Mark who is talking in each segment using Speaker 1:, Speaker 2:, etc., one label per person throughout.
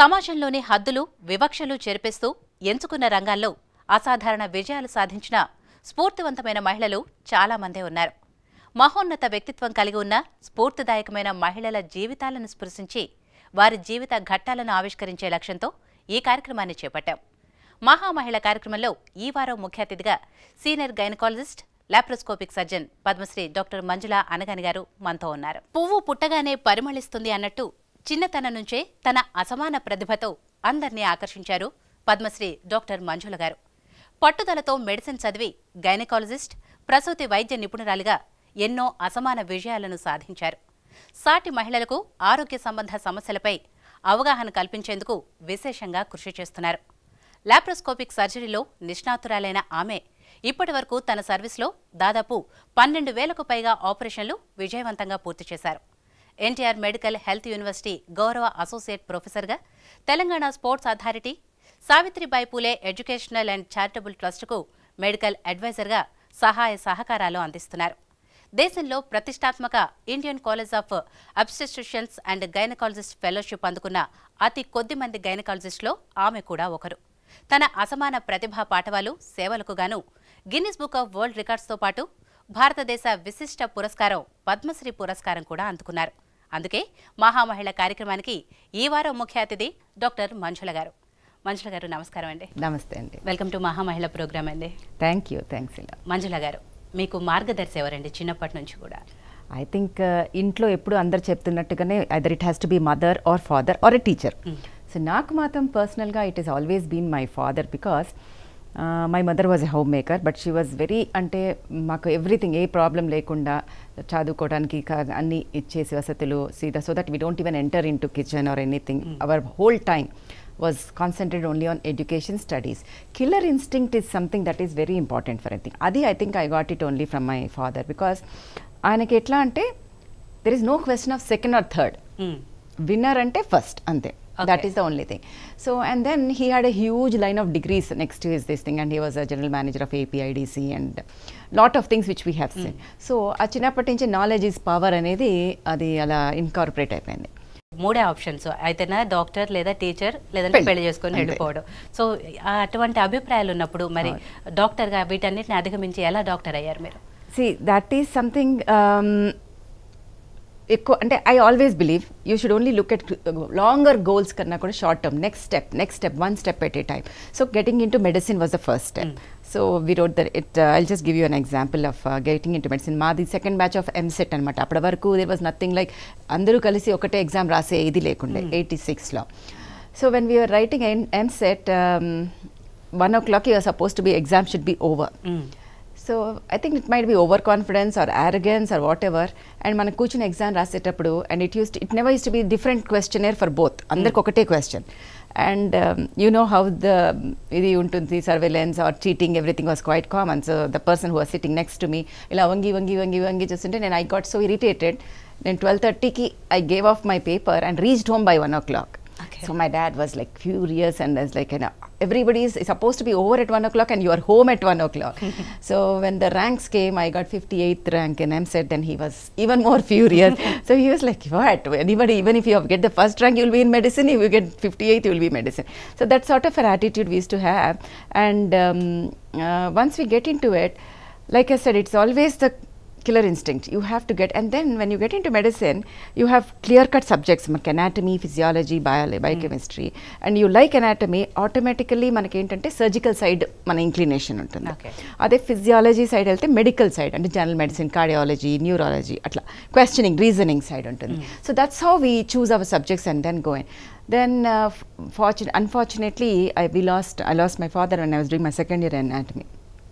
Speaker 1: సమాజంలోని హద్దులు వివక్షలు చెరిపేస్తూ ఎంచుకున్న రంగాల్లో అసాధారణ విజయాలు సాధించిన స్ఫూర్తివంతమైన మహిళలు చాలా మందే ఉన్నారు మహోన్నత వ్యక్తిత్వం కలిగి ఉన్న స్ఫూర్తిదాయకమైన మహిళల జీవితాలను స్పృశించి వారి జీవిత ఘట్టాలను ఆవిష్కరించే లక్ష్యంతో ఈ కార్యక్రమాన్ని చేపట్టాం మహామహిళ కార్యక్రమంలో ఈ వారం ముఖ్య అతిథిగా senior gynaecologist laparoscopic surgeon Padmashri doctor Manjula Anagani గారు మనతో ఉన్నారు పువ్వు పుట్టగానే పరిమళిస్తుంది అన్నట్టు చిన్నతనం నుంచే తన అసమాన ప్రతిభతో అందర్నీ ఆకర్షించారు పద్మశ్రీ డాక్టర్ మంజుల గారు పట్టుదలతో మెడిసిన్ చదివి గైనకాలజిస్ట్ ప్రసూతి వైద్య నిపుణురాలిగా ఎన్నో అసమాన విజయాలను సాధించారు సాటి మహిళలకు ఆరోగ్య సంబంధ సమస్యలపై అవగాహన కల్పించేందుకు విశేషంగా కృషి చేస్తున్నారు లాప్రోస్కోపిక్ సర్జరీలో నిష్ణాతురాలైన ఆమె ఇప్పటి వరకు తన సర్వీస్లో దాదాపు పన్నెండు వేలకు పైగా ఆపరేషన్లు విజయవంతంగా పూర్తి చేశారు ఎన్టీఆర్ మెడికల్ హెల్త్ యూనివర్సిటీ గౌరవ అసోసియేట్ ప్రొఫెసర్గా Telangana sports authority Savitribai Phule educational and charitable ట్రస్టుకు మెడికల్ అడ్వైజర్గా సహాయ సహకారాలు అందిస్తున్నారు దేశంలో ప్రతిష్టాత్మక Indian college of obstetricians and gynaecologist fellowship అందుకున్న అతి కొద్ది మంది గైనకాలజిస్టులో ఆమె కూడా ఒకరు తన అసమాన ప్రతిభా పాఠవాలు సేవలకు గాను గిన్నిస్ బుక్ ఆఫ్ వరల్డ్ రికార్డ్స్తో పాటు భారతదేశ విశిష్ట పురస్కారం పద్మశ్రీ పురస్కారం కూడా అందుకున్నారు అందుకే మహామహిళ కార్యక్రమానికి ఈ వారం ముఖ్య అతిథి డాక్టర్ మంజుల గారు మంజుల గారు నమస్కారం అండి
Speaker 2: నమస్తే అండి
Speaker 1: వెల్కమ్ టు మహామహిళ ప్రోగ్రామ్ అండి
Speaker 2: థ్యాంక్ యూ థ్యాంక్స్ ఇలా
Speaker 1: మంజుల గారు మీకు మార్గదర్శి ఎవరండి చిన్నప్పటి నుంచి కూడా
Speaker 2: ఐ థింక్ ఇంట్లో ఎప్పుడు అందరు చెప్తున్నట్టుగానే either it has to be mother or father or a teacher so నాకు మాత్రం పర్సనల్గా it is always been my father because my mother was a home maker but she was very అంటే మాకు everything ఏ problem లేకుండా చదువుకోవడానికి కా- అన్ని ఇచ్చేసి వసతులు సీదా so that we don't even enter into kitchen or anything our whole time was concentrated only on education studies. Killer instinct is something that is very important for I think. Adi, I think I got it only from my father because ఆయనకి ఎట్లా అంటే there is no question of second or third
Speaker 1: hmm.
Speaker 2: Winner అంటే first అంతే that
Speaker 1: Okay.
Speaker 2: Is the only thing so and then he had a huge line of degrees next is this thing and he was a general manager of APIDC and lot of things which we have seen so ఆ చిన్నప్పటి నుంచి knowledge is power అనేది అది అలా incorporate అయిపోయింది
Speaker 1: మూడే options అయితేనా doctor లేదా టీచర్ లేదంటే
Speaker 2: పెళ్లి.
Speaker 1: పెళ్లి చేసుకొని
Speaker 2: అంతే.
Speaker 1: వెళ్ళిపోవడం సో ఆ అటువంటి అభిప్రాయాలు ఉన్నప్పుడు మరి డాక్టర్గా వీటన్నిటిని అధిగమించి ఎలా డాక్టర్ అయ్యారు మీరు
Speaker 2: సి దట్ ఈస్ సంథింగ్ ఎక్కువ అంటే I always believe you should only look at longer goals కన్నా కూడా short term next step next step one step at a time so getting into medicine was the first step so we wrote there it I'll just give you an example of getting into medicine మాది second batch of EAMCET అనమాట అప్పటి వరకు there was nothing like అందరూ కలిసి ఒకటే exam రాసే ఇది లేకుండే ఎయిటీ సిక్స్లో so when we are writing EAMCET one o'clock you are suppose to be exam should be over so I think it might be over confidence or arrogance or whatever and మనం కూర్చుని exam రాసేటప్పుడు and it used it never used to be different questioner for both అందరికి ఒకటే question and you know how the ఇది ఉంటుంది surveillance or cheating everything was quite common so the person who are sitting next to me ఇలా వంగి వంగి వంగి వంగి చూస్తుంటే నేను ఐ గాట్ సో ఇరిటేటెడ్ నేను ట్వెల్వ్ థర్టీకి I gave off my paper and reached home by one o'clock
Speaker 1: Okay.
Speaker 2: So my dad was like furious and was like, you know, everybody is supposed to be over at one o'clock and you are home at one o'clock. so when the ranks came, I got 58th rank in MSET, then he was even more furious. so he was like, what? Anybody, even if you have get the first rank, you'll be in medicine. If you get 58th, you'll be medicine. So that sort of an attitude we used to have. And um, uh, once we get into it, like I said, it's always the killer instinct you have to get and then when you get into medicine you have clear cut subjects like anatomy physiology biology biochemistry and you like anatomy automatically మనకి ఏంటంటే surgical side మన inclination ఉంటుంది
Speaker 1: Okay.
Speaker 2: అదే physiology side వెళ్తే medical side అంటే general medicine cardiology neurology అట్లా questioning reasoning side ఉంటుంది so that's how we choose our subjects and then going then fortune unfortunately I we lost I lost my father and I was doing my second year anatomy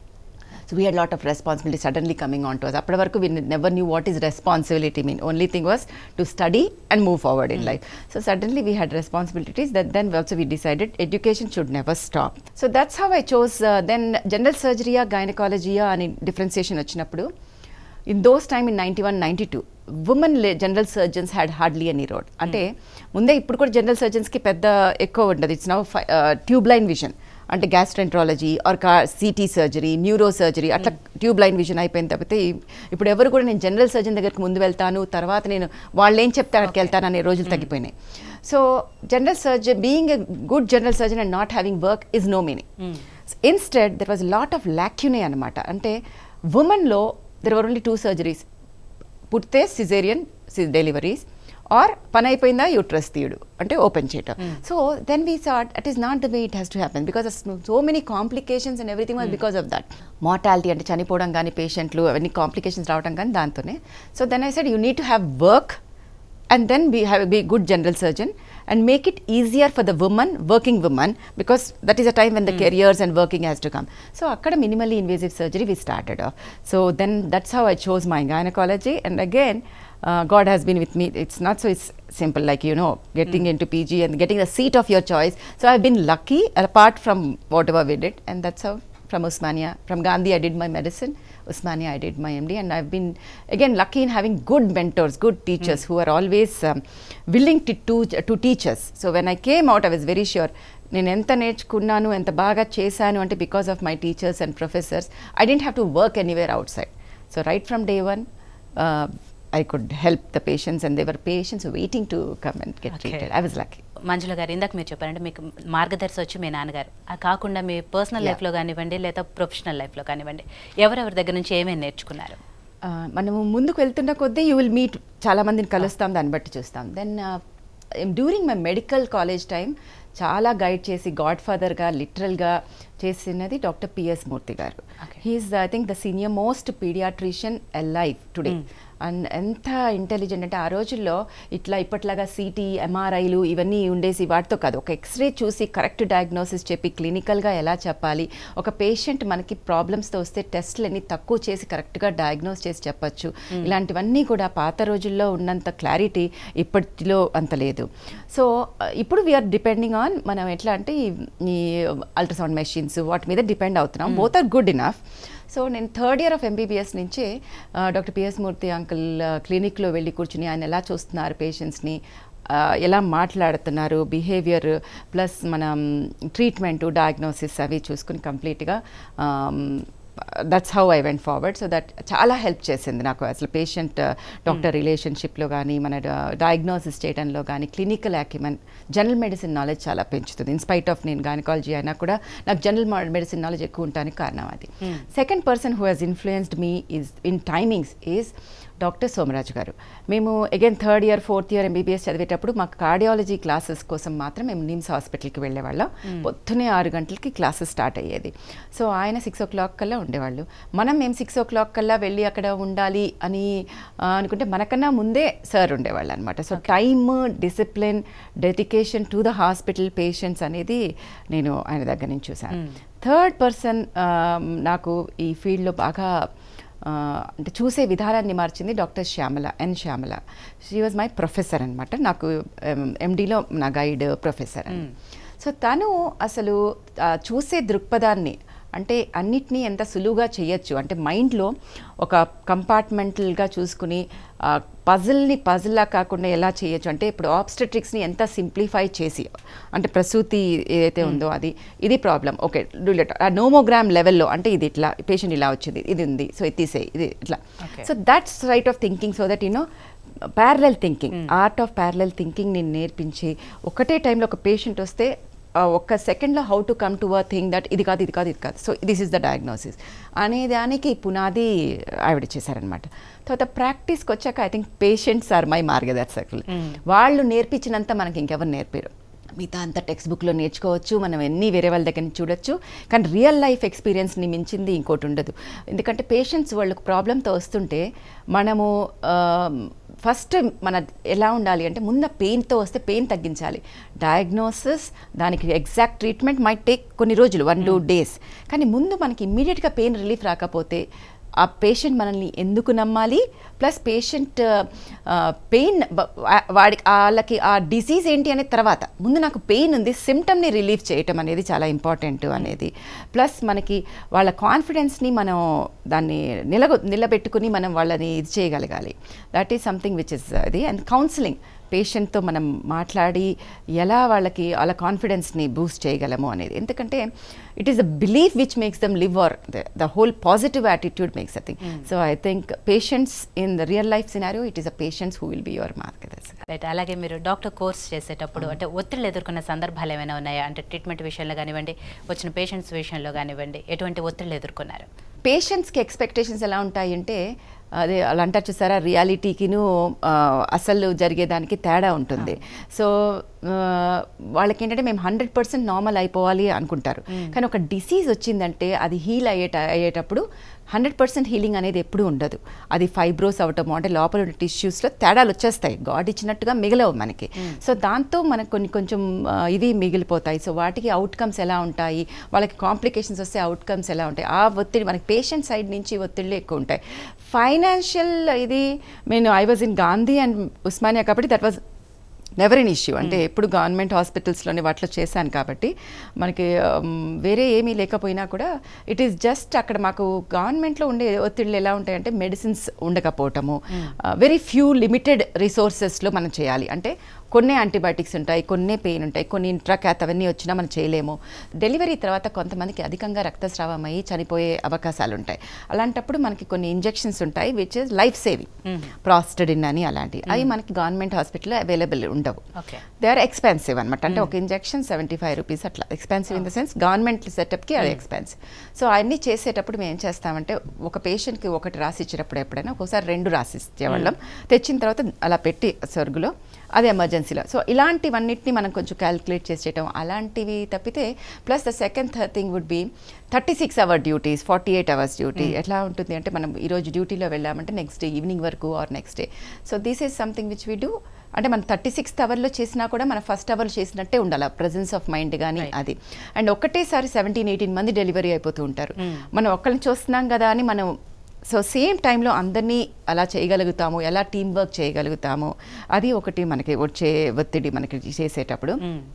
Speaker 2: So we had a lot of responsibility suddenly coming on to us. అప్పటి వరకు we never knew what is responsibility mean. Only thing was to study and move forward in life. So suddenly we had responsibilities. That then also we decided education should never stop. So that's how I chose. Uh, then general surgery, gynecology అని differentiation వచ్చినప్పుడు in those time in ninety one ninety two women general surgeons had hardly any road అంటే ముందే ఇప్పుడు కూడా general సర్జన్స్కి పెద్ద ఎక్కువ ఉండదు it's now tube line vision అంటే గ్యాస్ట్రెంట్రాలజీ ఆర్ కా సిటీ సర్జరీ న్యూరో సర్జరీ అట్లా ట్యూబ్ లైన్ విజన్ అయిపోయింది తప్పితే ఈ- ఇప్పుడు ఎవరు కూడా నేను జనరల్ సర్జన్ దగ్గరికి ముందు వెళ్తాను తర్వాత నేను వాళ్ళు ఏం చెప్తే అక్కడికి వెళ్తాను అనే రోజులు తగ్గిపోయినాయి so general surgeon being a good general surgeon and not having work is no meaning instead there was lot of lacunae అనమాట అంటే ఉమెన్లో there were only two surgeries పుడితే సిజేరియన్ డెలివరీస్ ఆర్ పని అయిపోయిందా యూట్రస్ తీయడు అంటే ఓపెన్ చేయటం so then we sat at is not the way it has to happen because so many complications and everything was because of that mortality అంటే చనిపోవడం కానీ పేషెంట్లు అవన్నీ కాంప్లికేషన్స్ రావడం కానీ దాంతోనే so then I said you need to have work and then we have a good general surgeon and make it easier for the woman working woman because that is a time when the careers and working has to come so akkada minimally invasive surgery we started off so then that's how i chose my gynecology and again uh, god has been with me it's not so it's simple like you know getting into pg and getting the seat of your choice so i've been lucky apart from whatever we did and that's how from Usmania. From Gandhi, I did my medicine. Usmania, I did my MD. And I've been, again, lucky in having good mentors, good teachers who are always um, willing to, to, to teach us. So when I came out, I was very sure. నేను ఎంత నేర్చుకున్నాను ఎంత బాగా చేశాను అంటే because of my teachers and professors I didn't have to work anywhere outside so right from day one I could help the patients and there were patients waiting to come and get
Speaker 1: Okay.
Speaker 2: Treated I was lucky
Speaker 1: Manjula గారు ఇందాక మీరు చెప్పారంటే మీకు మార్గదర్శి వచ్చి మీ నాన్నగారు అది కాకుండా మీ పర్సనల్
Speaker 2: Yeah.
Speaker 1: లైఫ్లో కానివ్వండి లేదా ప్రొఫెషనల్ లైఫ్లో కానివ్వండి ఎవరెవరి దగ్గర నుంచి ఏమేమి నేర్చుకున్నారు
Speaker 2: ఆ, మనము ముందుకు వెళ్తున్న కొద్దీ యూ విల్ మీట్ చాలా మందిని కలుస్తాం దాన్ని బట్టి చూస్తాం then during my medical college time చాలా గైడ్ చేసి గాడ్ ఫాదర్గా లిటరల్గా చేసినది డాక్టర్ పిఎస్ మూర్తి గారు
Speaker 1: Okay.
Speaker 2: He is I think the senior most paediatrician life today and ఎంత ఇంటెలిజెంట్ అంటే ఆ రోజుల్లో ఇట్లా ఇప్పట్లాగా సిటీ ఎంఆర్ఐలు ఇవన్నీ ఉండేసి వాటితో కాదు ఒక ఎక్స్రే చూసి కరెక్ట్ డయాగ్నోసిస్ చెప్పి క్లినికల్గా ఎలా చెప్పాలి ఒక పేషెంట్ మనకి ప్రాబ్లమ్స్తో వస్తే టెస్ట్లు అన్ని తక్కువ చేసి కరెక్ట్గా డయాగ్నోస్ చేసి చెప్పొచ్చు ఇలాంటివన్నీ కూడా పాత రోజుల్లో ఉన్నంత క్లారిటీ ఇప్పటిలో అంత లేదు సో ఇప్పుడు వీఆర్ డిపెండింగ్ ఆన్ మనం ఎట్లా అంటే ఈ- ఈ అల్ట్రాసౌండ్ మెషిన్స్ వాటి మీద డిపెండ్ అవుతున్నాం బోత్ ఆర్ గుడ్ ఇనఫ్ సో నేను థర్డ్ ఇయర్ ఆఫ్ ఎంబీబీఎస్ నుంచే డాక్టర్ పిఎస్ మూర్తి అంకుల్ క్లినిక్లో వెళ్ళి కూర్చుని ఆయన ఎలా చూస్తున్నారు పేషెంట్స్ని ఎలా మాట్లాడుతున్నారు బిహేవియర్ ప్లస్ మనం ట్రీట్మెంట్ డయాగ్నోసిస్ అవి చూసుకుని కంప్లీట్గా that's how I went forward so that చాలా హెల్ప్ చేసింది నాకు అసలు పేషెంట్ డాక్టర్ రిలేషన్షిప్లో కానీ మన డయాగ్నోసిస్ చేయడంలో కానీ clinical acumen general medicine knowledge చాలా పెంచుతుంది ఇన్స్పైట్ ఆఫ్ నేను గైనకాలజీ అయినా కూడా నాకు జనరల్ మెడిసిన్ నాలెడ్జ్ ఎక్కువ ఉండడానికి కారణం అది second person who has influenced me is in timings is doctor Somaraju గారు మేము again third year fourth year MBBS చదివేటప్పుడు మాకు కార్డియాలజీ క్లాసెస్ కోసం మాత్రం మేము నిమ్స్ హాస్పిటల్కి వెళ్ళేవాళ్ళం పొద్దునే ఆరు గంటలకి క్లాసెస్ స్టార్ట్ అయ్యేది సో ఆయన సిక్స్ ఓ క్లాక్ కల్లా ఉండేవాళ్ళు మనం మేము సిక్స్ ఓ క్లాక్ కల్లా వెళ్ళి అక్కడ ఉండాలి అని ఆ, అనుకుంటే మనకన్నా ముందే సార్ ఉండేవాళ్ళు అనమాట so time discipline dedication to the hospital patients అనేది నేను ఆయన దగ్గర నుంచి చూశాను థర్డ్ పర్సన్ నాకు ఈ ఫీల్డ్లో బాగా ఆ, అంటే చూసే విధానాన్ని మార్చింది doctor Shyamala N Shyamala she was my professor అనమాట నాకు ఎండీలో నా గైడ్ ప్రొఫెసర్ అని సో తను అసలు ఆ, చూసే దృక్పథాన్ని అంటే అన్నిటినీ ఎంత సులువుగా చేయొచ్చు అంటే మైండ్లో ఒక కంపార్ట్మెంటల్గా చూసుకుని పజిల్ని పజిల్లా కాకుండా ఎలా చేయొచ్చు అంటే ఇప్పుడు ఆబ్స్టెట్రిక్స్ని ఎంత సింప్లిఫై చేసి అంటే ప్రసూతి ఏదైతే ఉందో అది ఇది ప్రాబ్లం ఓకే డూలెట్ ఆ నోమోగ్రామ్ లెవెల్లో అంటే ఇది ఇట్లా పేషెంట్ ఇలా వచ్చింది ఇది ఉంది సో ఇది తీసే ఇది ఇట్లా
Speaker 1: Okay.
Speaker 2: So that's right of thinking so that you know parallel thinking art of parallel thinking నేను నేర్పించి ఒకటే టైంలో ఒక పేషెంట్ వస్తే ఆ ఒక్క సెకండ్లో how to come to a thing that ఇది కాదు ఇది కాదు ఇది కాదు so this is the diagnosis అనే దానికి పునాది ఆవిడ చేశారనమాట తర్వాత ప్రాక్టీస్కి వచ్చాక I think patients are my మార్గదర్శకులు వాళ్ళు నేర్పించినంత మనకి ఇంకెవరు నేర్పారు మిగతా అంతా టెక్స్ట్ బుక్లో నేర్చుకోవచ్చు మనం ఎన్ని వేరే వాళ్ళ దగ్గర నుంచి చూడొచ్చు కానీ రియల్ లైఫ్ ఎక్స్పీరియన్స్ని మించింది ఇంకోటి ఉండదు ఎందుకంటే పేషెంట్స్ వాళ్ళకు ప్రాబ్లంతో వస్తుంటే మనము ఫస్ట్ మన ఎలా ఉండాలి అంటే ముందు పెయిన్తో వస్తే పెయిన్ తగ్గించాలి డయాగ్నోసిస్ దానికి ఎగ్జాక్ట్ ట్రీట్మెంట్ మైట్ టేక్ కొన్ని రోజులు వన్ టూ డేస్ కానీ ముందు మనకి ఇమ్మీడియట్గా పెయిన్ రిలీఫ్ రాకపోతే ఆ పేషెంట్ మనల్ని ఎందుకు నమ్మాలి ప్లస్ పేషెంట్ పెయిన్ వాడికి వాళ్ళకి ఆ డిసీజ్ ఏంటి అనే తర్వాత ముందు నాకు పెయిన్ ఉంది సిమ్టమ్ని రిలీఫ్ చేయటం అనేది చాలా ఇంపార్టెంట్ అనేది ప్లస్ మనకి వాళ్ళ కాన్ఫిడెన్స్ని మనం దాన్ని నిలగ నిలబెట్టుకుని మనం వాళ్ళని ఇది చేయగలగాలి that is something which is ఇది అండ్ కౌన్సిలింగ్ పేషెంట్తో మనం మాట్లాడి ఎలా వాళ్ళకి వాళ్ళ కాన్ఫిడెన్స్ని బూస్ట్ చేయగలము అనేది ఎందుకంటే it is the belief which makes them live or the whole positive attitude makes a thing so I think patients in the real life scenario it is a patients who will be your marketers
Speaker 1: right అలాగే మీరు doctor course చేసేటప్పుడు అంటే ఒత్తిళ్ళు ఎదుర్కొన్న సందర్భాలు ఏమైనా ఉన్నాయా అంటే ట్రీట్మెంట్ విషయంలో కానివ్వండి వచ్చిన పేషెంట్స్ విషయంలో కానివ్వండి ఎటువంటి ఒత్తిళ్ళు ఎదుర్కొన్నారు
Speaker 2: పేషెంట్స్కి ఎక్స్పెక్టేషన్స్ ఎలా ఉంటాయంటే అదే అలా అంటారు చూసారా రియాలిటీకిను ఆ, అసలు జరిగేదానికి తేడా ఉంటుంది సో ఆ, వాళ్ళకి ఏంటంటే మేము హండ్రెడ్ పర్సెంట్ నార్మల్ అయిపోవాలి అనుకుంటారు కానీ ఒక డిసీజ్ వచ్చిందంటే అది హీల్ అయ్యేట అయ్యేటప్పుడు హండ్రెడ్ పర్సెంట్ హీలింగ్ అనేది ఎప్పుడూ ఉండదు అది ఫైబ్రోస్ అవటము అంటే లోపల ఉన్న టిష్యూస్లో తేడాలు వచ్చేస్తాయి గాడ్ ఇచ్చినట్టుగా మిగలవు మనకి సో దాంతో మనకు కొన్ని కొంచెం ఆ, ఇవి మిగిలిపోతాయి సో వాటికి అవుట్కమ్స్ ఎలా ఉంటాయి వాళ్ళకి కాంప్లికేషన్స్ వస్తే అవుట్కమ్స్ ఎలా ఉంటాయి ఆ ఒత్తిడి మనకి పేషెంట్ సైడ్ నుంచి ఒత్తిళ్ళు ఎక్కువ ఉంటాయి ఫైనాన్షియల్ ఇది నేను I was in Gandhi and Osmania కాబట్టి that was never in issue అంటే ఎప్పుడు గవర్నమెంట్ హాస్పిటల్స్లోనే వాటిలో చేశాను కాబట్టి మనకి um, వేరే ఏమీ లేకపోయినా కూడా ఇట్ ఈస్ జస్ట్ అక్కడ మాకు గవర్నమెంట్లో ఉండే ఒత్తిళ్ళు ఎలా ఉంటాయంటే మెడిసిన్స్ ఉండకపోవటము వెరీ ఫ్యూ లిమిటెడ్ రిసోర్సెస్లో మనం చేయాలి అంటే కొన్ని యాంటీబయాటిక్స్ ఉంటాయి కొన్ని పెయిన్ ఉంటాయి కొన్ని ఇంట్రాక్యాత్ అవన్నీ వచ్చినా మనం చేయలేము డెలివరీ తర్వాత కొంతమందికి అధికంగా రక్తస్రావం అయ్యి చనిపోయే అవకాశాలు ఉంటాయి అలాంటప్పుడు మనకి కొన్ని ఇంజెక్షన్స్ ఉంటాయి which is life saving Prostodin అని అలాంటివి అవి మనకి గవర్నమెంట్ హాస్పిటల్లో అవైలబుల్ ఉండవు
Speaker 1: ఓకే
Speaker 2: దే ఆర్ ఎక్స్పెన్సివ్ అనమాట అంటే ఒక ఇంజెక్షన్ సెవెంటీ ఫైవ్ రూపీస్ అట్లా expensive in the sense government సెటప్కి అది ఎక్స్పెన్సివ్ సో అవన్నీ చేసేటప్పుడు మేము ఏం చేస్తామంటే ఒక పేషెంట్కి ఒకటి రాసి ఇచ్చినప్పుడు ఎప్పుడైనా ఒక్కోసారి రెండు రాసి ఇచ్చేవాళ్ళం తెచ్చిన తర్వాత అలా పెట్టి సరుకులో అది ఎమర్జెన్సీలో సో ఇలాంటివన్నిటిని మనం కొంచెం క్యాలిక్యులేట్ చేసేయటం అలాంటివి తప్పితే plus the second thing would be thirty six hour duties forty eight hours duty ఎట్లా ఉంటుంది అంటే మనం ఈరోజు డ్యూటీలో వెళ్ళామంటే నెక్స్ట్ డే ఈవినింగ్ వరకు or next day so this is something which we do అంటే మనం థర్టీ సిక్స్త్ అవర్లో చేసినా కూడా మన ఫస్ట్ అవర్లో చేసినట్టే ఉండాలి ప్రజెన్స్ ఆఫ్ మైండ్ కానీ అది అండ్ ఒక్కటేసారి సెవెంటీన్ ఎయిటీన్ మంది డెలివరీ అయిపోతూ ఉంటారు మనం ఒక్కరిని చూస్తున్నాం కదా అని మనం సో సేమ్ టైంలో అందరినీ అలా చేయగలుగుతాము ఎలా టీం వర్క్ చేయగలుగుతాము అది ఒకటి మనకి వచ్చే ఒత్తిడి మనకి చేసేటప్పుడు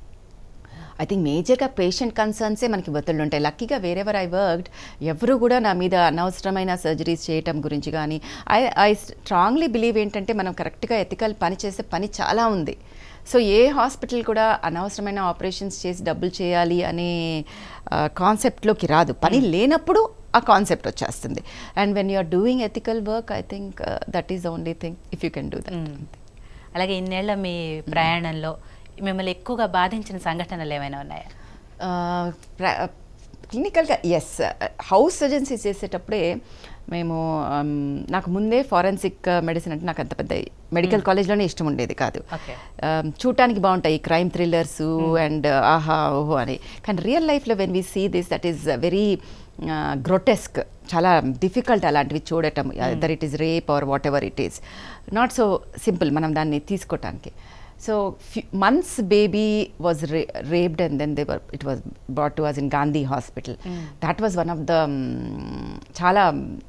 Speaker 2: ఐ థింక్ మేజర్గా పేషెంట్ కన్సర్న్సే మనకి ఒత్తిళ్ళు ఉంటాయి లక్కీగా వేరెవర్ ఐ వర్క్డ్ ఎవరు కూడా నా మీద అనవసరమైన సర్జరీస్ చేయటం గురించి కానీ ఐ ఐ స్ట్రాంగ్లీ బిలీవ్ ఏంటంటే మనం కరెక్ట్గా ఎథికల్ పని చేసే పని చాలా ఉంది సో ఏ హాస్పిటల్ కూడా అనవసరమైన ఆపరేషన్స్ చేసి డబ్బులు చేయాలి అనే కాన్సెప్ట్లోకి రాదు పని లేనప్పుడు ఆ కాన్సెప్ట్ వచ్చేస్తుంది and when you are doing ethical work I think that is the only thing if you can do that
Speaker 1: అలాగే ఇన్నేళ్ల మీ ప్రయాణంలో మిమ్మల్ని ఎక్కువగా బాధించిన సంఘటనలు ఏమైనా ఉన్నాయా
Speaker 2: క్లినికల్గా ఎస్ హౌస్ సర్జన్సీ చేసేటప్పుడే మేము um, నాకు ముందే ఫారెన్సిక్ మెడిసిన్ అంటే నాకు అంత పెద్ద మెడికల్ కాలేజ్లోనే ఇష్టం ఉండేది కాదు
Speaker 1: Okay.
Speaker 2: Um, చూడటానికి బాగుంటాయి క్రైమ్ థ్రిల్లర్స్ అండ్ ఆహా ఓహో అని కానీ రియల్ లైఫ్లో when we see this that is very grotesque చాలా డిఫికల్ట్ అలాంటివి చూడటం there it is rape or whatever it is not so simple మనం దాన్ని తీసుకోవటానికి so months baby was raped and then they were it was brought to us in Gandhi hospital. That was one of the chala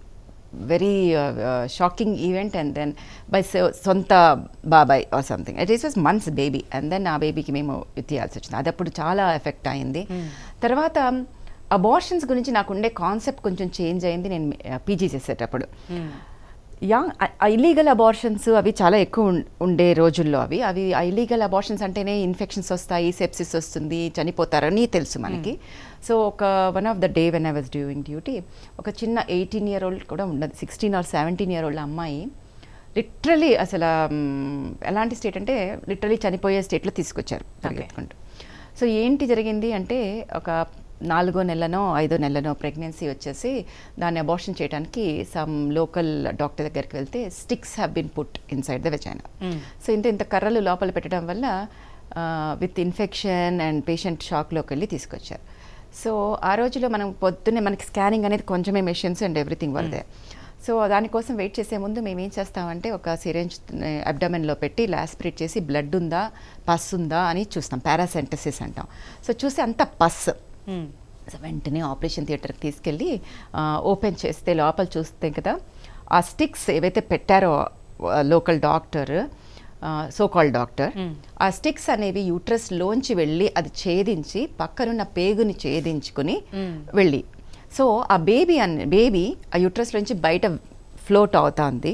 Speaker 2: very shocking event, and then by Sonta Babai or something. It was months baby, and then ఆ బేబీకి మేము తీయాల్సి వచ్చింది అది అప్పుడు చాలా effect అయింది తర్వాత అబార్షన్స్ గురించి నాకు ఉండే కాన్సెప్ట్ కొంచెం చేంజ్ అయింది నేను పీజీ చేసేటప్పుడు యాంగ్ ఇలీగల్ అబార్షన్స్ అవి చాలా ఎక్కువ ఉం- ఉండే రోజుల్లో అవి అవి ఇలీగల్ అబార్షన్స్ అంటేనే ఇన్ఫెక్షన్స్ వస్తాయి సెప్సిస్ వస్తుంది చనిపోతారని తెలుసు మనకి సో ఒక one of the day when I was doing duty ఒక చిన్న ఎయిటీన్ ఇయర్ ఓల్డ్ కూడా ఉండదు sixteen or seventeen year old అమ్మాయి లిటరలీ అసలు మ్, ఎలాంటి స్టేట్ అంటే లిటరలీ చనిపోయే స్టేట్లో తీసుకొచ్చారు పరిగెత్తుకుంటూ సో ఏంటి జరిగింది అంటే ఒక నాలుగో నెలనో ఐదో నెలనో ప్రెగ్నెన్సీ వచ్చేసి దాన్ని అబార్షన్ చేయడానికి సమ్ లోకల్ డాక్టర్ దగ్గరికి వెళ్తే sticks have been put inside the vagina so ఇంత ఇంత కర్రలు లోపల పెట్టడం వల్ల విత్ ఇన్ఫెక్షన్ అండ్ పేషెంట్ షాక్లోకి వెళ్ళి తీసుకొచ్చారు సో ఆ రోజులో మనం పొద్దున్నే మనకి స్కానింగ్ అనేది కొంచెమే మెషిన్స్ అండ్ ఎవ్రీథింగ్ వరదే సో దానికోసం వెయిట్ చేసే ముందు మేము ఏం చేస్తామంటే ఒక సిరెంజ్ అబ్డమెన్లో పెట్టి లాస్పిరేట్ చేసి బ్లడ్ ఉందా పస్ ఉందా అని చూస్తాం పారాసెంటసిస్ అంటాం సో చూస్తే అంత పస్ సో వెంటనే ఆపరేషన్ థియేటర్కి తీసుకెళ్ళి ఓపెన్ చేస్తే లోపల చూస్తే కదా ఆ స్టిక్స్ ఏవైతే పెట్టారో local doctor so call doctor ఆ స్టిక్స్ అనేవి యూట్రస్ లోంచి వెళ్ళి అది ఛేదించి పక్కనున్న పేగుని ఛేదించుకుని వెళ్ళి సో ఆ బేబీ అనే బేబీ ఆ యూట్రస్ నుంచి బయట ఫ్లోట్ అవుతుంది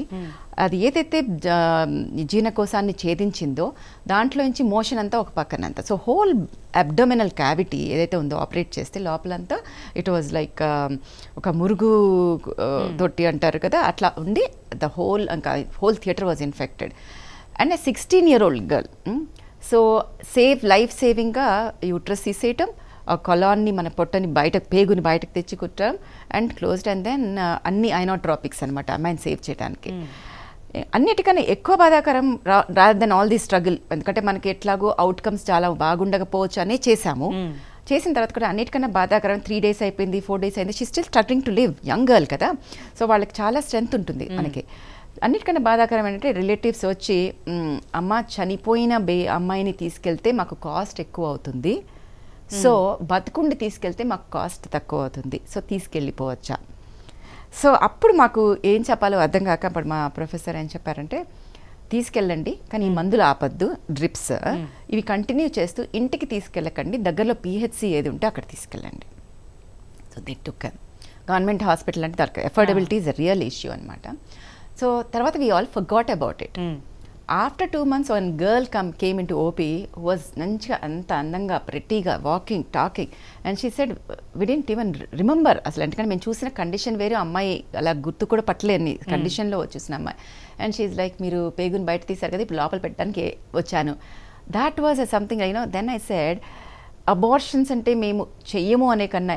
Speaker 2: అది ఏదైతే జ- జీర్ణకోశాన్ని ఛేదించిందో దాంట్లో నుంచి మోషన్ అంతా ఒక పక్కనంతా సో హోల్ అబ్డోమినల్ క్యావిటీ ఏదైతే ఉందో ఆపరేట్ చేస్తే లోపలంతా ఇట్ వాజ్ లైక్ ఒక మురుగు ఆ, తొట్టి అంటారు కదా అట్లా ఉండి ద హోల్ ఇంకా whole theatre was infected and sixteen year old girl so save life సేవింగ్గా యూట్రస్ తీసేయటం ఆ కొలాన్ని మన పొట్టని బయట పేగుని బయటకు తెచ్చి కుట్టడం అండ్ క్లోజ్డ్ అండ్ దెన్ అన్ని ఐనోట్రాపిక్స్ అనమాట అమ్మాయిని సేవ్ చేయడానికి అన్నిటికన్నా ఎక్కువ బాధాకరం rather than all the struggle ఎందుకంటే మనకి ఎట్లాగో అవుట్కమ్స్ చాలా బాగుండకపోవచ్చు అనే చేశాము చేసిన తర్వాత కూడా అన్నిటికన్నా బాధాకరం త్రీ డేస్ అయిపోయింది ఫోర్ డేస్ అయింది she still struggling to live young girl కదా సో వాళ్ళకి చాలా స్ట్రెంగ్త్ ఉంటుంది మనకి అన్నిటికన్నా బాధాకరం ఏంటంటే రిలేటివ్స్ వచ్చి "మ్, అమ్మ చనిపోయిన బే అమ్మాయిని తీసుకెళ్తే మాకు కాస్ట్ ఎక్కువ అవుతుంది సో బతుకుండి తీసుకెళ్తే మాకు కాస్ట్ తక్కువ అవుతుంది సో తీసుకెళ్ళిపోవచ్చా సో అప్పుడు మాకు ఏం చెప్పాలో అర్థం కాక అప్పుడు మా ప్రొఫెసర్ ఏం చెప్పారంటే తీసుకెళ్ళండి కానీ ఈ మందులు ఆపద్దు డ్రిప్స్ ఇవి కంటిన్యూ చేస్తూ ఇంటికి తీసుకెళ్ళకండి దగ్గరలో పిహెచ్సి ఏది ఉంటే అక్కడ తీసుకెళ్ళండి so they took government hospital అంటే దానికి affordability is a real issue అనమాట సో తర్వాత we all forgot about it after two months one girl come came into OP was మంచిగా అంత అందంగా ప్రెట్టీగా walking talking and she said didn't even remember అసలు ఎందుకంటే మేము చూసిన కండిషన్ వేరు అమ్మాయి అలా గుర్తు కూడా పట్టలేని కండిషన్లో చూసిన అమ్మాయి అండ్ షీఈ్ లైక్ మీరు పేగుని బయట తీశారు కదా ఇప్పుడు లోపల పెట్టడానికి వచ్చాను that was a something I know then I said abortions అంటే మేము చెయ్యము అనే కన్నా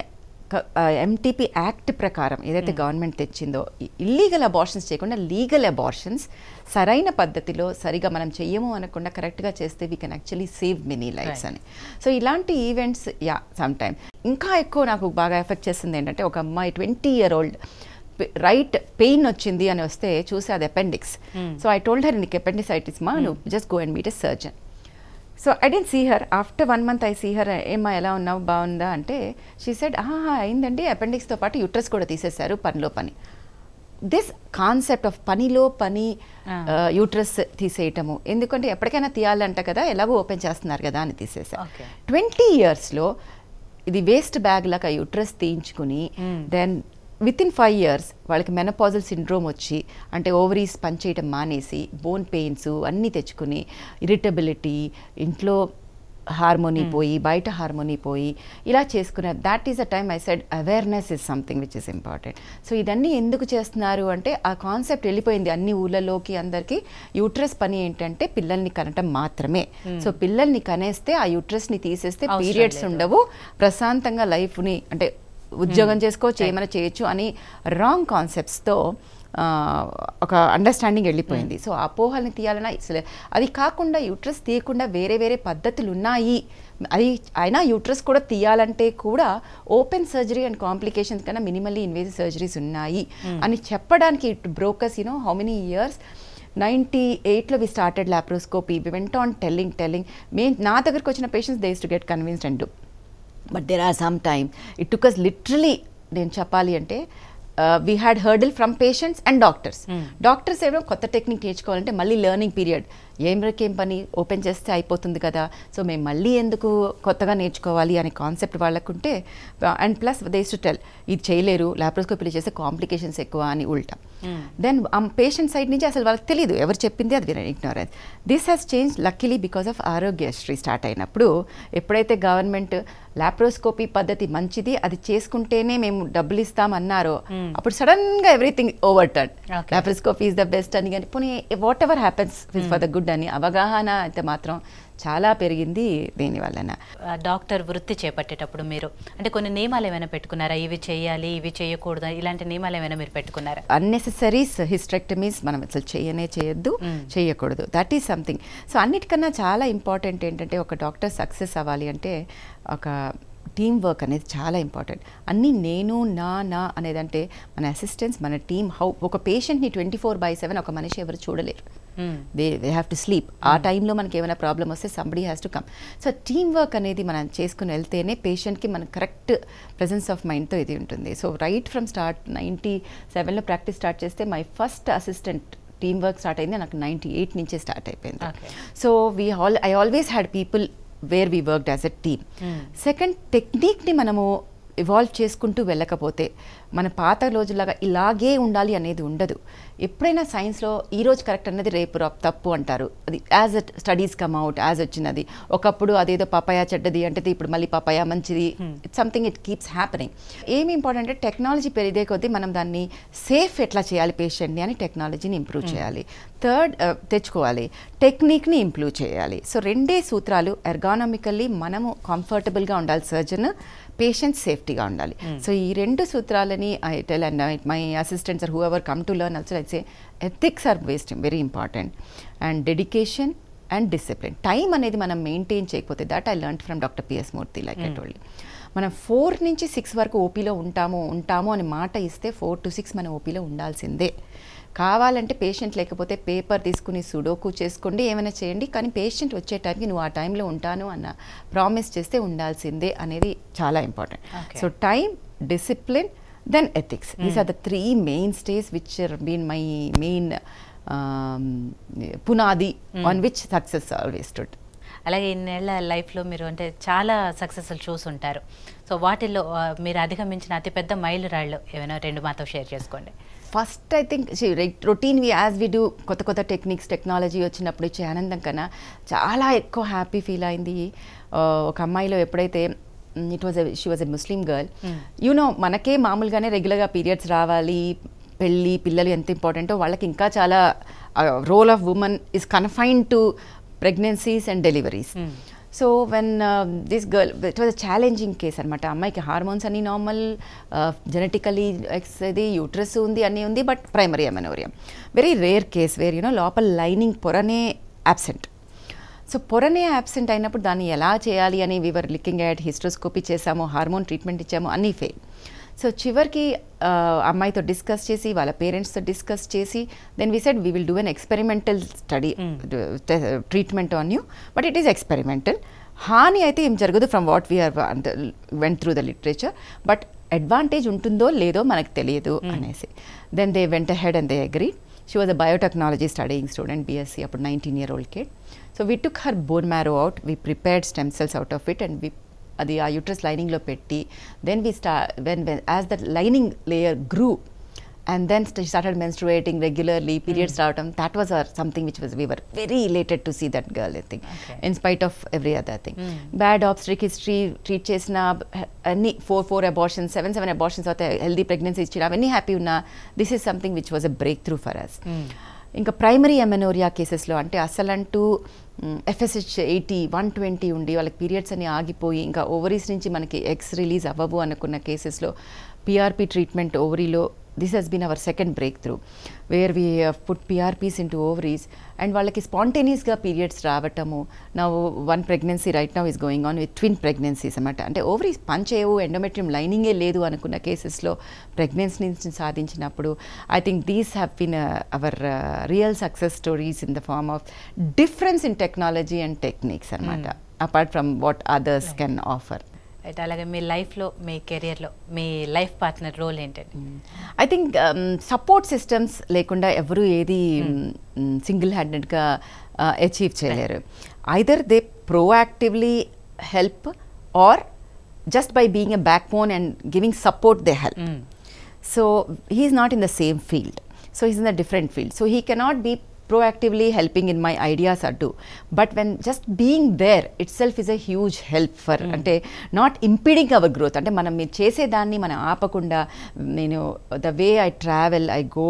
Speaker 2: ఎంటీపీ యాక్ట్ ప్రకారం ఏదైతే గవర్నమెంట్ తెచ్చిందో ఇల్లీగల్ అబార్షన్స్ చేయకుండా లీగల్ అబార్షన్స్ సరైన పద్ధతిలో సరిగా మనం చెయ్యము అనకుండా కరెక్ట్గా చేస్తే we can actually save many lives అని సో ఇలాంటి ఈవెంట్స్ యా సమ్ టైమ్ ఇంకా ఎక్కువ నాకు బాగా ఎఫెక్ట్ చేస్తుంది ఏంటంటే ఒక అమ్మాయి twenty year old right pain వచ్చింది అని వస్తే చూసి అది appendix so I told her నీకు అపెండిసైటిస్ మా నువ్వు just go and meet a surgeon so I didn't see her after one month I see her ఏమా ఎలా ఉన్నావు బాగుందా అంటే షీ సెడ్ ఆహా అయిందండి అపెండిక్స్తో పాటు యూట్రస్ కూడా తీసేశారు పనిలో పని దిస్ కాన్సెప్ట్ ఆఫ్ పనిలో పని యూట్రస్ తీసేయటము ఎందుకంటే ఎప్పటికైనా తీయాలంట కదా ఎలాగో ఓపెన్ చేస్తున్నారు కదా అని తీసేసా
Speaker 1: Okay.
Speaker 2: ట్వంటీ ఇయర్స్లో ఇది వేస్ట్ బ్యాగ్ లాగా యూట్రస్ తీయించుకుని then within five years వాళ్ళకి మెనపాజల్ సిండ్రోమ్ వచ్చి అంటే ఓవరీస్ పనిచేయటం మానేసి బోన్ పెయిన్స్ అన్నీ తెచ్చుకుని ఇరిటబిలిటీ ఇంట్లో హార్మోనీ పోయి బయట హార్మోనీ పోయి ఇలా చేసుకున్న that is a time I said awareness is something which is important so ఇదన్నీ ఎందుకు చేస్తున్నారు అంటే ఆ కాన్సెప్ట్ వెళ్ళిపోయింది అన్ని ఊళ్ళలోకి అందరికీ యూట్రస్ పని ఏంటంటే పిల్లల్ని కనటం మాత్రమే సో పిల్లల్ని కనేస్తే ఆ యూట్రస్ని తీసేస్తే
Speaker 1: అవసరం
Speaker 2: పీరియడ్స్
Speaker 1: లేదు.
Speaker 2: ఉండవు ప్రశాంతంగా లైఫ్ని అంటే ఉద్యోగం చేసుకోవచ్చు ఏమైనా చేయొచ్చు అని రాంగ్ కాన్సెప్ట్స్తో ఒక అండర్స్టాండింగ్ వెళ్ళిపోయింది సో అపోహల్ని తీయాలన్నా అసలు అది కాకుండా యూట్రస్ తీయకుండా వేరే వేరే పద్ధతులు ఉన్నాయి అది అయినా యూట్రస్ కూడా తీయాలంటే కూడా ఓపెన్ సర్జరీ అండ్ కాంప్లికేషన్స్ కన్నా మినిమల్లీ ఇన్వేజివ్ సర్జరీస్ ఉన్నాయి అని చెప్పడానికి because you know how many years ninety ఎయిట్లో వి స్టార్టెడ్ లాప్రోస్కోపీ వి వెంట ఆన్ టెల్లింగ్ టెల్లింగ్ మే నా దగ్గరకు వచ్చిన patients these to get convinced and do but there are some time it took us literally నేను చెప్పాలి అంటే we had hurdle from patients and doctors doctors ఏమో కొత్త టెక్నిక్ నేర్చుకోవాలంటే మళ్ళీ లెర్నింగ్ పీరియడ్ ఏం రకేం పని ఓపెన్ చేస్తే అయిపోతుంది కదా సో మేము మళ్ళీ ఎందుకు కొత్తగా నేర్చుకోవాలి అనే కాన్సెప్ట్ వాళ్ళకుంటే and plus these to tell ఇది చేయలేరు లాప్రోస్కోపీలు చేస్తే కాంప్లికేషన్స్ ఎక్కువ అని ఉల్టా దెన్ పేషెంట్ సైడ్ నుంచి అసలు వాళ్ళకి తెలియదు ఎవరు చెప్పింది అది ignorance this has change luckily because of Aarogyasri start అయినప్పుడు ఎప్పుడైతే గవర్నమెంట్ లాప్రోస్కోపీ పద్ధతి మంచిది అది చేసుకుంటేనే మేము డబ్బులు ఇస్తామన్నారో అప్పుడు సడన్ గా everything over turn
Speaker 1: Okay.
Speaker 2: Laparoscopy is the best అని కానీ పోనీ whatever happens for the good అని అవగాహన అయితే మాత్రం చాలా పెరిగింది దీని వలన
Speaker 1: ఆ, డాక్టర్ వృత్తి చేపట్టేటప్పుడు మీరు అంటే కొన్ని నియమాలు ఏమైనా పెట్టుకున్నారా ఇవి చేయాలి ఇవి చేయకూడదు ఇలాంటి నియమాలు ఏమైనా మీరు పెట్టుకున్నారా
Speaker 2: అన్నెసెసరీస్ హిస్ట్రెక్టమీస్ మనం అసలు చేయనే చేయొద్దు చేయకూడదు దట్ ఈస్ సంథింగ్ సో అన్నిటికన్నా చాలా ఇంపార్టెంట్ ఏంటంటే ఒక డాక్టర్ సక్సెస్ అవ్వాలి అంటే ఒక టీమ్ వర్క్ అనేది చాలా ఇంపార్టెంట్ అన్నీ నేను నా నా అనేదంటే మన అసిస్టెంట్స్ మన టీమ్ హౌ ఒక పేషెంట్ని ట్వంటీ ఫోర్ బై సెవెన్ ఒక మనిషి ఎవరు చూడలేరు
Speaker 1: మ్మ్.
Speaker 2: They they have to sleep ఆ టైంలో మనకి ఏమైనా ప్రాబ్లం వస్తే somebody has to come so team work అనేది మనం చేసుకుని వెళ్తేనే పేషెంట్కి మన కరెక్ట్ ప్రెజెన్స్ ఆఫ్ మైండ్తో ఇది ఉంటుంది so right from start ninety సెవెన్లో ప్రాక్టీస్ స్టార్ట్ చేస్తే my first assistant team work start అయింది నాకు నైంటీ ఎయిట్ నుంచే స్టార్ట్ అయిపోయింది
Speaker 1: Okay.
Speaker 2: So we all I always had people where we worked as a team second టెక్నిక్ని మనము evolve చేసుకుంటూ వెళ్ళకపోతే మన పాత రోజులాగా ఇలాగే ఉండాలి అనేది ఉండదు ఎప్పుడైనా సైన్స్లో ఈ రోజు కరెక్ట్ అన్నది రేపు రా- తప్పు అంటారు అది as a studies come out as వచ్చినది ఒకప్పుడు అదేదో పపాయ చెడ్డది అంటే ఇప్పుడు మళ్ళీ పపాయ మంచిది it's something it keeps happening ఏమి ఇంపార్టెంట్ అంటే టెక్నాలజీ పెరిగే కొద్దీ మనం దాన్ని సేఫ్ ఎట్లా చేయాలి పేషెంట్ని అని టెక్నాలజీని ఇంప్రూవ్ చేయాలి థర్డ్ తెచ్చుకోవాలి టెక్నిక్ని ఇంప్రూవ్ చేయాలి సో రెండే సూత్రాలు ఎర్గానమికల్లీ మనము కంఫర్టబుల్గా ఉండాలి సర్జన్ పేషెంట్ సేఫ్టీగా ఉండాలి సో ఈ రెండు సూత్రాలని I tell and my assistants or whoever come to learn also I say ethics are waste very important and dedication and discipline time అనేది మనం మెయింటైన్ చేయకపోతే that I learn from doctor PS Murthy like I told మనం four నుంచి six వరకు ఓపీలో ఉంటాము ఉంటాము అని మాట ఇస్తే ఫోర్ టు సిక్స్ మన ఓపీలో ఉండాల్సిందే కావాలంటే పేషెంట్ లేకపోతే పేపర్ తీసుకుని సుడోకు చేసుకోండి ఏమైనా చేయండి కానీ పేషెంట్ వచ్చే టైంకి నువ్వు ఆ టైంలో ఉంటాను అన్న ప్రామిస్ చేస్తే ఉండాల్సిందే అనేది చాలా important
Speaker 1: Okay.
Speaker 2: So time discipline then ethics these are the three main stays which been my main పునాది on which success always stood
Speaker 1: అలాగే ఇన్నేళ్ల లైఫ్లో మీరు అంటే చాలా సక్సెస్ఫుల్ చూసి ఉంటారు సో వాటిల్లో ఆ, మీరు అధిగమించిన అతిపెద్ద మైలురాళ్ళు ఏమైనా రెండు మాతో షేర్ చేసుకోండి
Speaker 2: first I think routine we as we do కొత్త కొత్త టెక్నిక్స్ టెక్నాలజీ వచ్చినప్పుడు ఇచ్చే ఆనందం కన్నా చాలా ఎక్కువ హ్యాపీ ఫీల్ అయింది ఆ, ఒక అమ్మాయిలో ఎప్పుడైతే it was she was a Muslim girl you know మనకే మామూలుగానే రెగ్యులర్గా పీరియడ్స్ రావాలి పెళ్ళి పిల్లలు ఎంత ఇంపార్టెంటో వాళ్ళకి ఇంకా చాలా role of women is confine to pregnancies and deliveries so when this girl it was a challenging case అనమాట అమ్మాయికి హార్మోన్స్ అన్ని నార్మల్ జెనెటికలీ ఎక్స్ ఇది యూట్రస్ ఉంది అన్నీ ఉంది but primary amenorrhoea very rare case where you know లోపల lining పొరనే absent so పొరనే అబ్సెంట్ అయినప్పుడు దాన్ని ఎలా చేయాలి అని వివర్ లిక్కింగ్ యాట్ హిస్ట్రోస్కోపీ చేసాము హార్మోన్ ట్రీట్మెంట్ ఇచ్చాము అన్నీ ఫెయిల్ సో చివరికి ఆ, అమ్మాయితో డిస్కస్ చేసి వాళ్ళ పేరెంట్స్తో డిస్కస్ చేసి then we said we will do an experimental study treatment on you but it is experimental హాని అయితే ఏం జరగదు from what we are went through the literature but advantage ఉంటుందో లేదో మనకు తెలియదు అనేసి then they went ahead and they agree she was a biotechnology studying student BSc అప్పుడు nineteen year old kid so we took her bone marrow out we prepared stem cells out of it and we అది ఆ uterus లైనింగ్లో పెట్టి then we స్టా when when as that lining layer grew and then started menstruating regularly periods రావడం that was our something which was we were very related to see that girl I think
Speaker 1: Okay.
Speaker 2: In spite of every other thing bad obstetric history treat చేసిన అన్ని four four abortions seven seven abortions అయితే healthy pregnancy ఇచ్చిన అవన్నీ happy ఉన్నా this is something which was a breakthrough for us ఇంకా primary amenorrhoea కేసెస్లో అంటే అసలంటూ ఎఫ్ఎస్హెచ్ ఎయిటీ వన్ ట్వంటీ ఉండి వాళ్ళకి పీరియడ్స్ అని ఆగిపోయి ఇంకా ఓవరీస్ నుంచి మనకి ఎగ్స్ రిలీజ్ అవ్వవు అనుకున్న కేసెస్లో పిఆర్పి ట్రీట్మెంట్ ఓవరీలో this has been our second breakthrough where we put PRPs into ovaries and వాళ్ళకి స్పాంటేనియస్గా పీరియడ్స్ రావటము నా one pregnancy right now is going on with twin pregnancies అనమాట అంటే ఓవరీస్ పంచేవు ఎండోమెట్రియం లైనింగే లేదు అనుకున్న కేసెస్లో ప్రెగ్నెన్సీని సాధించినప్పుడు I think these have been our real success stories in the form of difference in technology and techniques అనమాట apart from what others can offer
Speaker 1: అయితే అలాగే మీ లైఫ్లో మీ కెరియర్లో మీ లైఫ్ పార్ట్నర్ రోల్ ఏంటండి
Speaker 2: ఐ థింక్ సపోర్ట్ సిస్టమ్స్ లేకుండా ఎవరు ఏది సింగిల్ హ్యాండెడ్గా అచీవ్ చేయలేరు either they proactively help or just by being a backbone and giving support they help so he is not in the same field so he's in the different field so he cannot be proactively helping in my ideas or do but when just being there itself is a huge help for అంటే not impeding our growth అంటే మనం మీరు చేసేదాన్ని మనం ఆపకుండా నేను the way I travel I go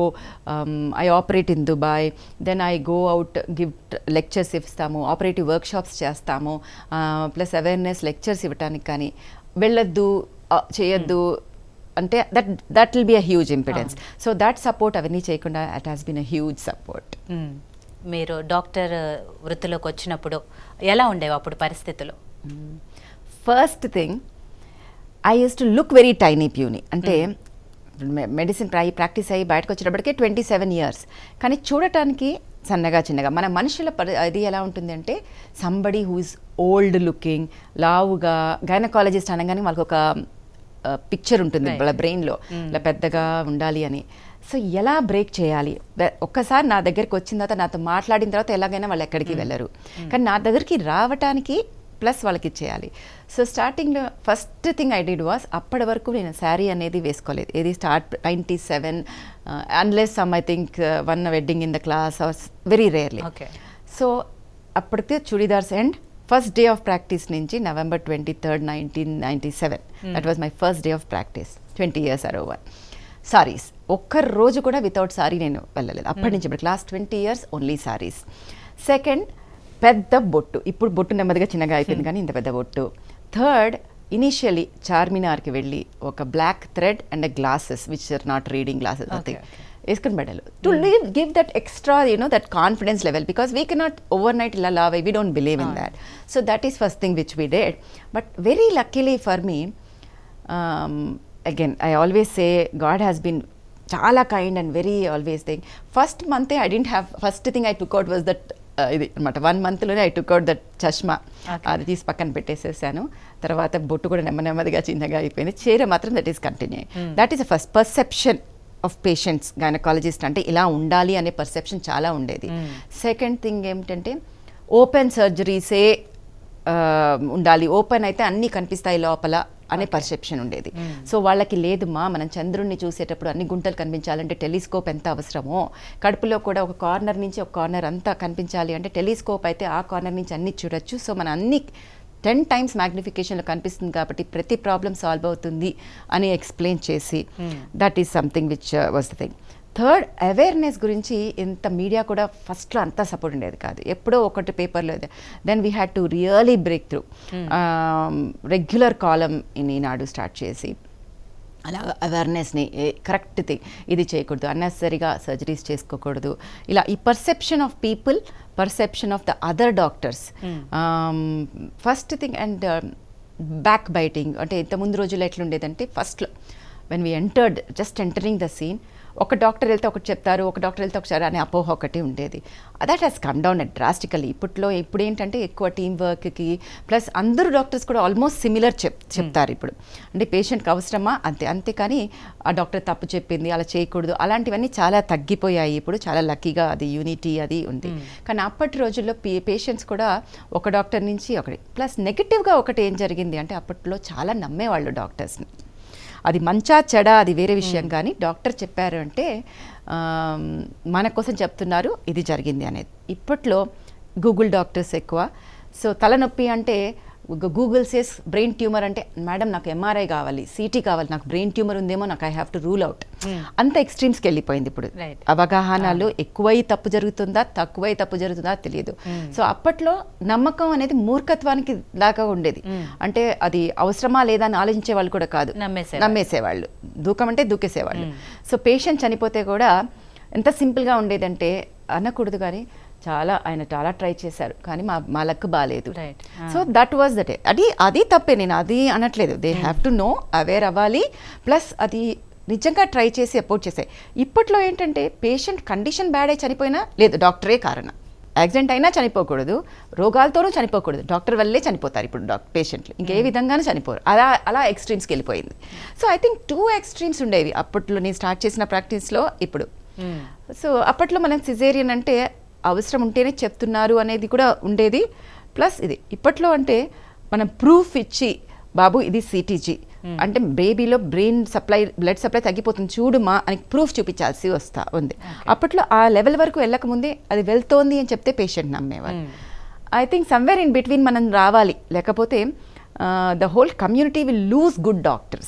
Speaker 2: I operate in Dubai then I go out gift lectures ఇస్తాము operative workshops చేస్తాము ప్లస్ అవేర్నెస్ లెక్చర్స్ ఇవ్వటానికి కానీ వెళ్ళొద్దు uh, చేయొద్దు అంటే that that will be a huge impedance so that support అవన్నీ చేయకుండా at has been a huge support
Speaker 1: మ్మ్. మీరు డాక్టర్ వృత్తిలోకి వచ్చినప్పుడు ఎలా ఉండేవి అప్పుడు పరిస్థితులు
Speaker 2: first thing I use to look very tiny puny అంటే మెడిసిన్ ట్రై ప్రాక్టీస్ అయ్యి బయటకు వచ్చేటప్పటికే ట్వంటీ సెవెన్ ఇయర్స్ కానీ చూడటానికి సన్నగా చిన్నగా మన మనుషుల పరి అది ఎలా ఉంటుంది అంటే somebody who is old looking లావుగా గైనకాలజిస్ట్ అనగానే వాళ్ళకి ఒక పిక్చర్ ఉంటుంది
Speaker 1: Right.
Speaker 2: వాళ్ళ బ్రెయిన్లో ఇలా పెద్దగా ఉండాలి అని సో ఎలా బ్రేక్ చేయాలి ద- ఒక్కసారి నా దగ్గరికి వచ్చిన తర్వాత నాతో మాట్లాడిన తర్వాత ఎలాగైనా వాళ్ళు ఎక్కడికి వెళ్ళరు కానీ నా దగ్గరికి రావటానికి ప్లస్ వాళ్ళకి ఇచ్చేయాలి సో స్టార్టింగ్లో first thing I did was అప్పటి వరకు నేను శారీ అనేది వేసుకోలేదు ఏది start ninety seven unless some I think one wedding in the class very rarely
Speaker 1: Okay.
Speaker 2: So అప్పటికే churidars and first day of practice నుంచి November twenty third nineteen ninety seven that was my first day of practice twenty years or over saris ఒక్క రోజు కూడా without sorry నేను వెళ్ళలేదు అప్పటి నుంచి ఇప్పుడు class twenty years only saris second పెద్ద బొట్టు ఇప్పుడు బొట్టు నెమ్మదిగా చిన్నగా అయిపోయింది కానీ ఇంత పెద్ద బొట్టు థర్డ్ ఇనిషియలీ చార్మినార్కి వెళ్ళి ఒక black thread and glasses which are not reading glasses
Speaker 1: Okay,
Speaker 2: nothing
Speaker 1: okay.
Speaker 2: వేసుకుని పెట్టాలి to leave give that extra you know that confidence level because we cannot overnight ఇలా లావ్ we don't believe in that so that is first thing which we did but very luckily for me again I always say God has been చాలా kind and very always thing first month I didn't have first thing I took out was that ఇది అనమాట one మంత్లోనే I took out that చష్మా
Speaker 1: Okay.
Speaker 2: అది తీసి పక్కన పెట్టేసేసాను తర్వాత బొట్టు కూడా నెమ్మ నెమ్మదిగా చిన్నగా అయిపోయింది చీర మాత్రం that is continue that is a first perception of patients gynaecologist అంటే ఇలా ఉండాలి అనే పర్సెప్షన్ చాలా ఉండేది సెకండ్ థింగ్ ఏమిటంటే ఓపెన్ సర్జరీసే ఉండాలి ఓపెన్ అయితే అన్నీ కనిపిస్తాయి లోపల అనే పర్సెప్షన్ ఉండేది సో వాళ్ళకి లేదు మా మనం చంద్రుణ్ణి చూసేటప్పుడు అన్ని గుంటలు కనిపించాలంటే టెలిస్కోప్ ఎంత అవసరమో కడుపులో కూడా ఒక కార్నర్ నుంచి ఒక కార్నర్ అంతా కనిపించాలి అంటే టెలిస్కోప్ అయితే ఆ కార్నర్ నుంచి అన్ని చూడొచ్చు సో మన అన్ని టెన్ టైమ్స్ మ్యాగ్నిఫికేషన్లో కనిపిస్తుంది కాబట్టి ప్రతి ప్రాబ్లం సాల్వ్ అవుతుంది అని ఎక్స్ప్లెయిన్ చేసి that is something which was the thing third awareness గురించి ఇంత మీడియా కూడా ఫస్ట్లో అంతా సపోర్ట్ ఉండేది కాదు ఎప్పుడో ఒకటి పేపర్లో then we had to really break through regular column in Eenadu start చేసి అలా అవేర్నెస్ని కరెక్ట్ థింగ్ ఇది చేయకూడదు అన్నెసరీగా సర్జరీస్ చేసుకోకూడదు ఇలా ఈ perception of people perception of the other doctors first thing and backbiting అంటే ఇంత ముందు రోజుల్లో ఎట్లుండేదంటే ఫస్ట్లో when we entered just entering the scene ఒక డాక్టర్ వెళ్తే ఒకటి చెప్తారు ఒక డాక్టర్ వెళ్తే ఒకసారి అనే అపోహ ఒకటి ఉండేది that has come down drastically ఇప్పట్లో ఇప్పుడు ఏంటంటే ఎక్కువ టీం వర్క్కి ప్లస్ అందరూ డాక్టర్స్ కూడా ఆల్మోస్ట్ సిమిలర్ చెప్ చెప్తారు ఇప్పుడు అంటే పేషెంట్కి అవసరమా అంతే అంతేకాని ఆ డాక్టర్ తప్పు చెప్పింది అలా చేయకూడదు అలాంటివన్నీ చాలా తగ్గిపోయాయి ఇప్పుడు చాలా లక్కీగా అది యూనిటీ అది ఉంది కానీ అప్పటి రోజుల్లో పేషెంట్స్ కూడా ఒక డాక్టర్ నుంచి ఒకటి ప్లస్ నెగిటివ్గా ఒకటి ఏం జరిగింది అంటే అప్పట్లో చాలా నమ్మేవాళ్ళు డాక్టర్స్ని అది మంచా చెడ అది వేరే విషయం కానీ డాక్టర్ చెప్పారు అంటే ఆమ్, మన కోసం చెప్తున్నారు ఇది జరిగింది అనేది ఇప్పట్లో గూగుల్ డాక్టర్స్ ఎక్కువ సో తలనొప్పి అంటే గూగుల్ సేస్ బ్రెయిన్ ట్యూమర్ అంటే మేడం నాకు ఎంఆర్ఐ కావాలి సిటీ కావాలి నాకు బ్రెయిన్ ట్యూమర్ ఉందేమో నాకు I have to rule out అంత ఎక్స్ట్రీమ్స్కి వెళ్ళిపోయింది ఇప్పుడు
Speaker 1: Right.
Speaker 2: అవగాహనలు ఎక్కువై తప్పు జరుగుతుందా తక్కువై తప్పు జరుగుతుందా తెలియదు సో అప్పట్లో నమ్మకం అనేది మూర్ఖత్వానికి లాగా ఉండేది అంటే అది అవసరమా లేదా అని ఆలోచించే వాళ్ళు కూడా కాదు
Speaker 1: నమ్మేసేవాళ్ళు.
Speaker 2: నమ్మేసేవాళ్ళు దూకం అంటే దూకేసేవాళ్ళు సో పేషెంట్ చనిపోతే కూడా ఎంత సింపుల్గా ఉండేదంటే అనకూడదు కానీ చాలా ఆయన చాలా ట్రై చేశారు కానీ మా మా లక్ బాగాలేదు
Speaker 1: Right.
Speaker 2: So that was that అది అది తప్పే నేను అది అనట్లేదు they have to know aware అవ్వాలి ప్లస్ అది నిజంగా ట్రై చేసి అపోర్ట్ చేసాయి ఇప్పట్లో ఏంటంటే పేషెంట్ కండిషన్ బ్యాడ్ అయి చనిపోయినా లేదు డాక్టరే కారణం యాక్సిడెంట్ అయినా చనిపోకూడదు రోగాలతోనూ చనిపోకూడదు డాక్టర్ వల్లే చనిపోతారు ఇప్పుడు డాక్ పేషెంట్లు ఇంకే విధంగానూ చనిపోరు అలా అలా ఎక్స్ట్రీమ్స్కి వెళ్ళిపోయింది so I think two extremes ఉండేవి అప్పట్లో నేను స్టార్ట్ చేసిన ప్రాక్టీస్లో ఇప్పుడు సో అప్పట్లో మనం సిజేరియన్ అంటే అవసరం ఉంటేనే చెప్తున్నారు అనేది కూడా ఉండేది ప్లస్ ఇది ఇప్పట్లో అంటే మనం ప్రూఫ్ ఇచ్చి బాబు ఇది సిటీజీ అంటే బేబీలో బ్రెయిన్ సప్లై బ్లడ్ సప్లై తగ్గిపోతుంది చూడుమా అని ప్రూఫ్ చూపించాల్సి వస్తా ఉంది అప్పట్లో ఆ లెవెల్ వరకు వెళ్ళకముందే అది వెళ్తోంది అని చెప్తే పేషెంట్ నమ్మేవారు I think somewhere in between మనం రావాలి లేకపోతే the whole community will lose good doctors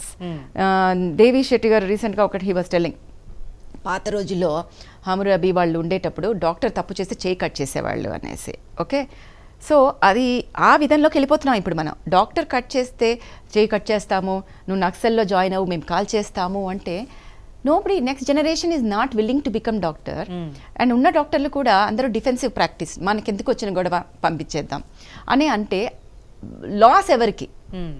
Speaker 2: Devi Shetty garu రీసెంట్గా ఒకటి హీ వాస్ టెల్లింగ్ పాత రోజుల్లో హమురబీ వాళ్ళు ఉండేటప్పుడు డాక్టర్ తప్పు చేస్తే చేయి కట్ చేసేవాళ్ళు అనేసి ఓకే సో అది ఆ విధంలోకి వెళ్ళిపోతున్నాం ఇప్పుడు మనం డాక్టర్ కట్ చేస్తే చేయి కట్ చేస్తాము నువ్వు నక్సల్లో జాయిన్ అవ్వు మేము కాల్ చేస్తాము అంటే nobody next generation is not willing to become doctor and ఉన్న డాక్టర్లు కూడా అందరూ డిఫెన్సివ్ ప్రాక్టీస్ మనకి ఎందుకు వచ్చిన గొడవ పంపించేద్దాం అని అంటే లాస్ ఎవరికి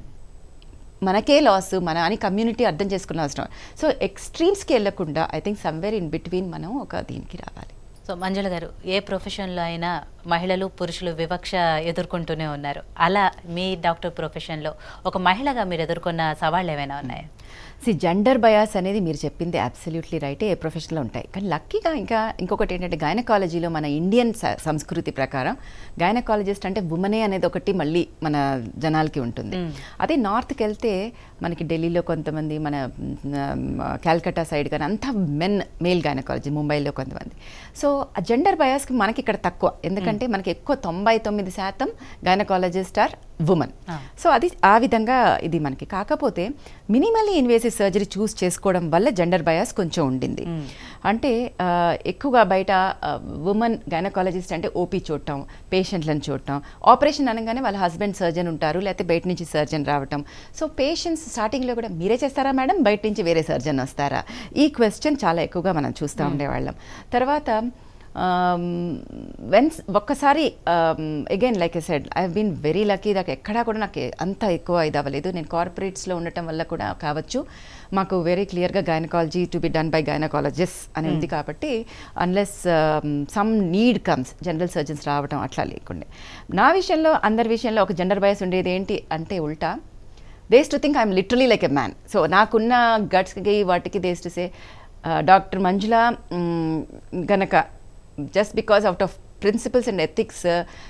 Speaker 2: మనకే లాస్ మన అని కమ్యూనిటీ అర్థం చేసుకున్న అవసరం సో ఎక్స్ట్రీమ్స్కి వెళ్ళకుండా I think somewhere in between మనం ఒక దీనికి రావాలి
Speaker 1: సో మంజుల గారు ఏ ప్రొఫెషన్లో అయినా మహిళలు పురుషులు వివక్ష ఎదుర్కొంటూనే ఉన్నారు అలా మీ డాక్టర్ ప్రొఫెషన్లో ఒక మహిళగా మీరు ఎదుర్కొన్న సవాళ్ళు ఏమైనా ఉన్నాయా
Speaker 2: సి జెండర్ బయాస్ అనేది మీరు చెప్పింది అబ్సల్యూట్లీ రైట్ ఏ ప్రొఫెషన్లో ఉంటాయి కానీ లక్కీగా ఇంకా ఇంకొకటి ఏంటంటే గైనకాలజీలో మన ఇండియన్ స- సంస్కృతి ప్రకారం గైనకాలజిస్ట్ అంటే ఉమనే అనేది ఒకటి మళ్ళీ మన జనాలకి ఉంటుంది అదే నార్త్కి వెళ్తే మనకి ఢిల్లీలో కొంతమంది మన క్యాల్కటా సైడ్ కానీ అంతా మెన్ మేల్ గైనకాలజీ ముంబైలో కొంతమంది సో ఆ జెండర్ బయాస్కి మనకి ఇక్కడ తక్కువ ఎందుకంటే మనకి ఎక్కువ తొంభై తొమ్మిది శాతం gynaecologist are women
Speaker 1: Ah.
Speaker 2: So అది ఆ విధంగా ఇది మనకి కాకపోతే మినిమల్లీ ఇన్వేసివ్ సర్జరీ చూస్ చేసుకోవడం వల్ల జెండర్ బయాస్ కొంచెం ఉండింది అంటే ఆ, ఎక్కువగా బయట ఉమెన్ గైనకాలజిస్ట్ అంటే ఓపీ చూడటం పేషెంట్లను చూడటం ఆపరేషన్ అనగానే వాళ్ళ హస్బెండ్ సర్జన్ ఉంటారు లేకపోతే బయట నుంచి సర్జన్ రావటం సో పేషెంట్స్ స్టార్టింగ్లో కూడా మీరే చేస్తారా మేడం బయట నుంచి వేరే సర్జన్ వస్తారా ఈ క్వశ్చన్ చాలా ఎక్కువగా మనం చూస్తూ ఉండేవాళ్ళం తర్వాత వెన్స్ ఒక్కసారి again like a said I been very lucky నాకు ఎక్కడా కూడా నాకు అంత ఎక్కువ ఇది అవ్వలేదు నేను కార్పొరేట్స్లో ఉండటం వల్ల కూడా కావచ్చు మాకు వెరీ క్లియర్గా gynaecology to be done by gynaecologist అని ఉంది కాబట్టి unless some need comes general surgeons రావడం అట్లా లేకుండే నా విషయంలో అందరి విషయంలో ఒక జెండర్ బయస్ ఉండేది ఏంటి అంటే ఉల్టా they used to think I'm literally like a man so నాకున్న గట్స్కి వాటికి they used to say doctor Manjula మ్, గనక just because out of principles and ethics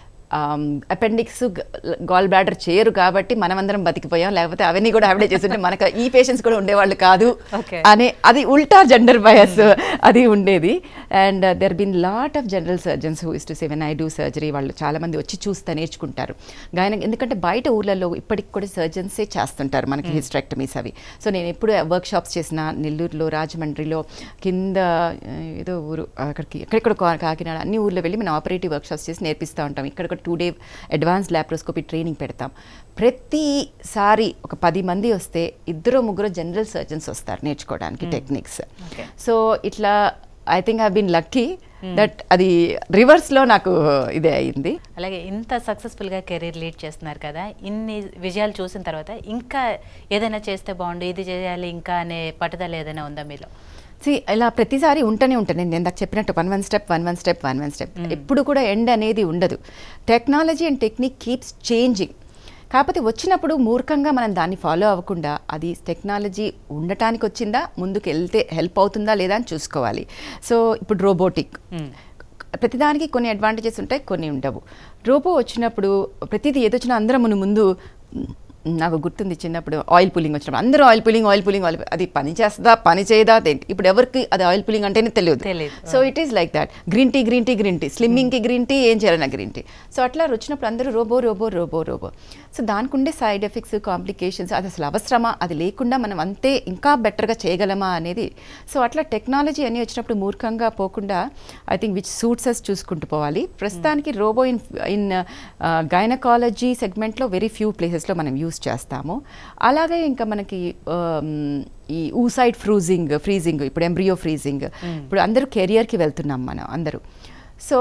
Speaker 2: appendix gallbladder చేయరు కాబట్టి మనమందరం బతికిపోయాం లేకపోతే అవన్నీ కూడా ఆవిడే చేస్తుంటే మనకు ఈ పేషెంట్స్ కూడా ఉండేవాళ్ళు కాదు
Speaker 1: Okay.
Speaker 2: అనే అది ఉల్టా జెండర్ బయస్ అది ఉండేది and there been lot of general surgeons who is to say when I do surgery వాళ్ళు చాలా మంది వచ్చి చూస్తా నేర్చుకుంటారు గాయన ఎందుకంటే బయట ఊర్లలో ఇప్పటికి కూడా సర్జన్సే చేస్తుంటారు మనకి హిస్ట్రెక్టమీస్ అవి సో నేను ఎప్పుడు వర్క్ షాప్స్ చేసిన నెల్లూరులో రాజమండ్రిలో కింద ఆ, ఏదో ఊరు అక్కడికి ఎక్కడెక్కడ కా- కాకినాడ అన్ని ఊర్లో వెళ్ళి మేము ఆపరేటివ్ వర్క్ షాప్స్ చేసి నేర్పిస్తూ ఉంటాం ఇక్కడ ఒక two day advance laparoscopy training పెడతాం ప్రతిసారి ఒక పది మంది వస్తే ఇద్దరు ముగ్గురు జనరల్ సర్జన్స్ వస్తారు నేర్చుకోవడానికి టెక్నిక్స్
Speaker 1: Okay.
Speaker 2: సో ఇట్లా I think have been lucky that అది రివర్స్లో నాకు ఇదే అయింది
Speaker 1: అలాగే ఇంత సక్సెస్ఫుల్గా కెరీర్ లీడ్ చేస్తున్నారు కదా ఇన్ని విజయాలు చూసిన తర్వాత ఇంకా ఏదైనా చేస్తే బాగుండు ఇది చేయాలి ఇంకా అనే పట్టుదల ఏదైనా ఉందా మీలో
Speaker 2: సి ఇలా ప్రతిసారి ఉంటూనే ఉంటాను నేను ఇందాక చెప్పినట్టు one one step one one step one one step ఎప్పుడు కూడా ఎండ్ అనేది ఉండదు technology and technique keeps changing కాకపోతే వచ్చినప్పుడు మూర్ఖంగా మనం దాన్ని ఫాలో అవ్వకుండా అది టెక్నాలజీ ఉండటానికి వచ్చిందా ముందుకు వెళ్తే హెల్ప్ అవుతుందా లేదా అని చూసుకోవాలి సో ఇప్పుడు రోబోటిక్
Speaker 1: Hmm.
Speaker 2: ప్రతిదానికి కొన్ని అడ్వాంటేజెస్ ఉంటాయి కొన్ని ఉండవు రోబో వచ్చినప్పుడు ప్రతిదీ ఏదొచ్చినా అందరం మన ముందు మ్, నాకు గుర్తుంది చిన్నప్పుడు ఆయిల్ పులింగ్ వచ్చినప్పుడు అందరూ oil pulling oil pulling oil అది పని చేస్తుందా పని చేయదా అదేంటి ఇప్పుడు ఎవరికి అది ఆయిల్ పులింగ్ అంటేనే తెలియదు
Speaker 1: తెలీదు.
Speaker 2: So it is like that green tea green tea green tea స్లిమ్మింగ్కి గ్రీన్ టీ ఏం చేయాలన్నా గ్రీన్ టీ సో అట్లా వచ్చినప్పుడు అందరూ robo robo robo robo so దానికి ఉండే సైడ్ ఎఫెక్ట్స్ కాంప్లికేషన్స్ అది అసలు అవసరమా అది లేకుండా మనం అంతే ఇంకా బెటర్గా చేయగలమా అనేది సో అట్లా టెక్నాలజీ అని వచ్చినప్పుడు మూర్ఖంగా పోకుండా I think which suits us చూసుకుంటూ పోవాలి ప్రస్తుతానికి రోబో ఇన్ ఇన్ గైనకాలజీ సెగ్మెంట్లో వెరీ ఫ్యూ ప్లేసెస్లో మనం యూస్ చేస్తాము అలాగే ఇంకా మనకి um, ఈ ఊసైడ్ ఫ్రూజింగ్ ఫ్రీజింగ్ ఇప్పుడు ఎంబ్రియో ఫ్రీజింగ్ ఇప్పుడు అందరూ కెరియర్కి వెళ్తున్నాం మనం అందరూ so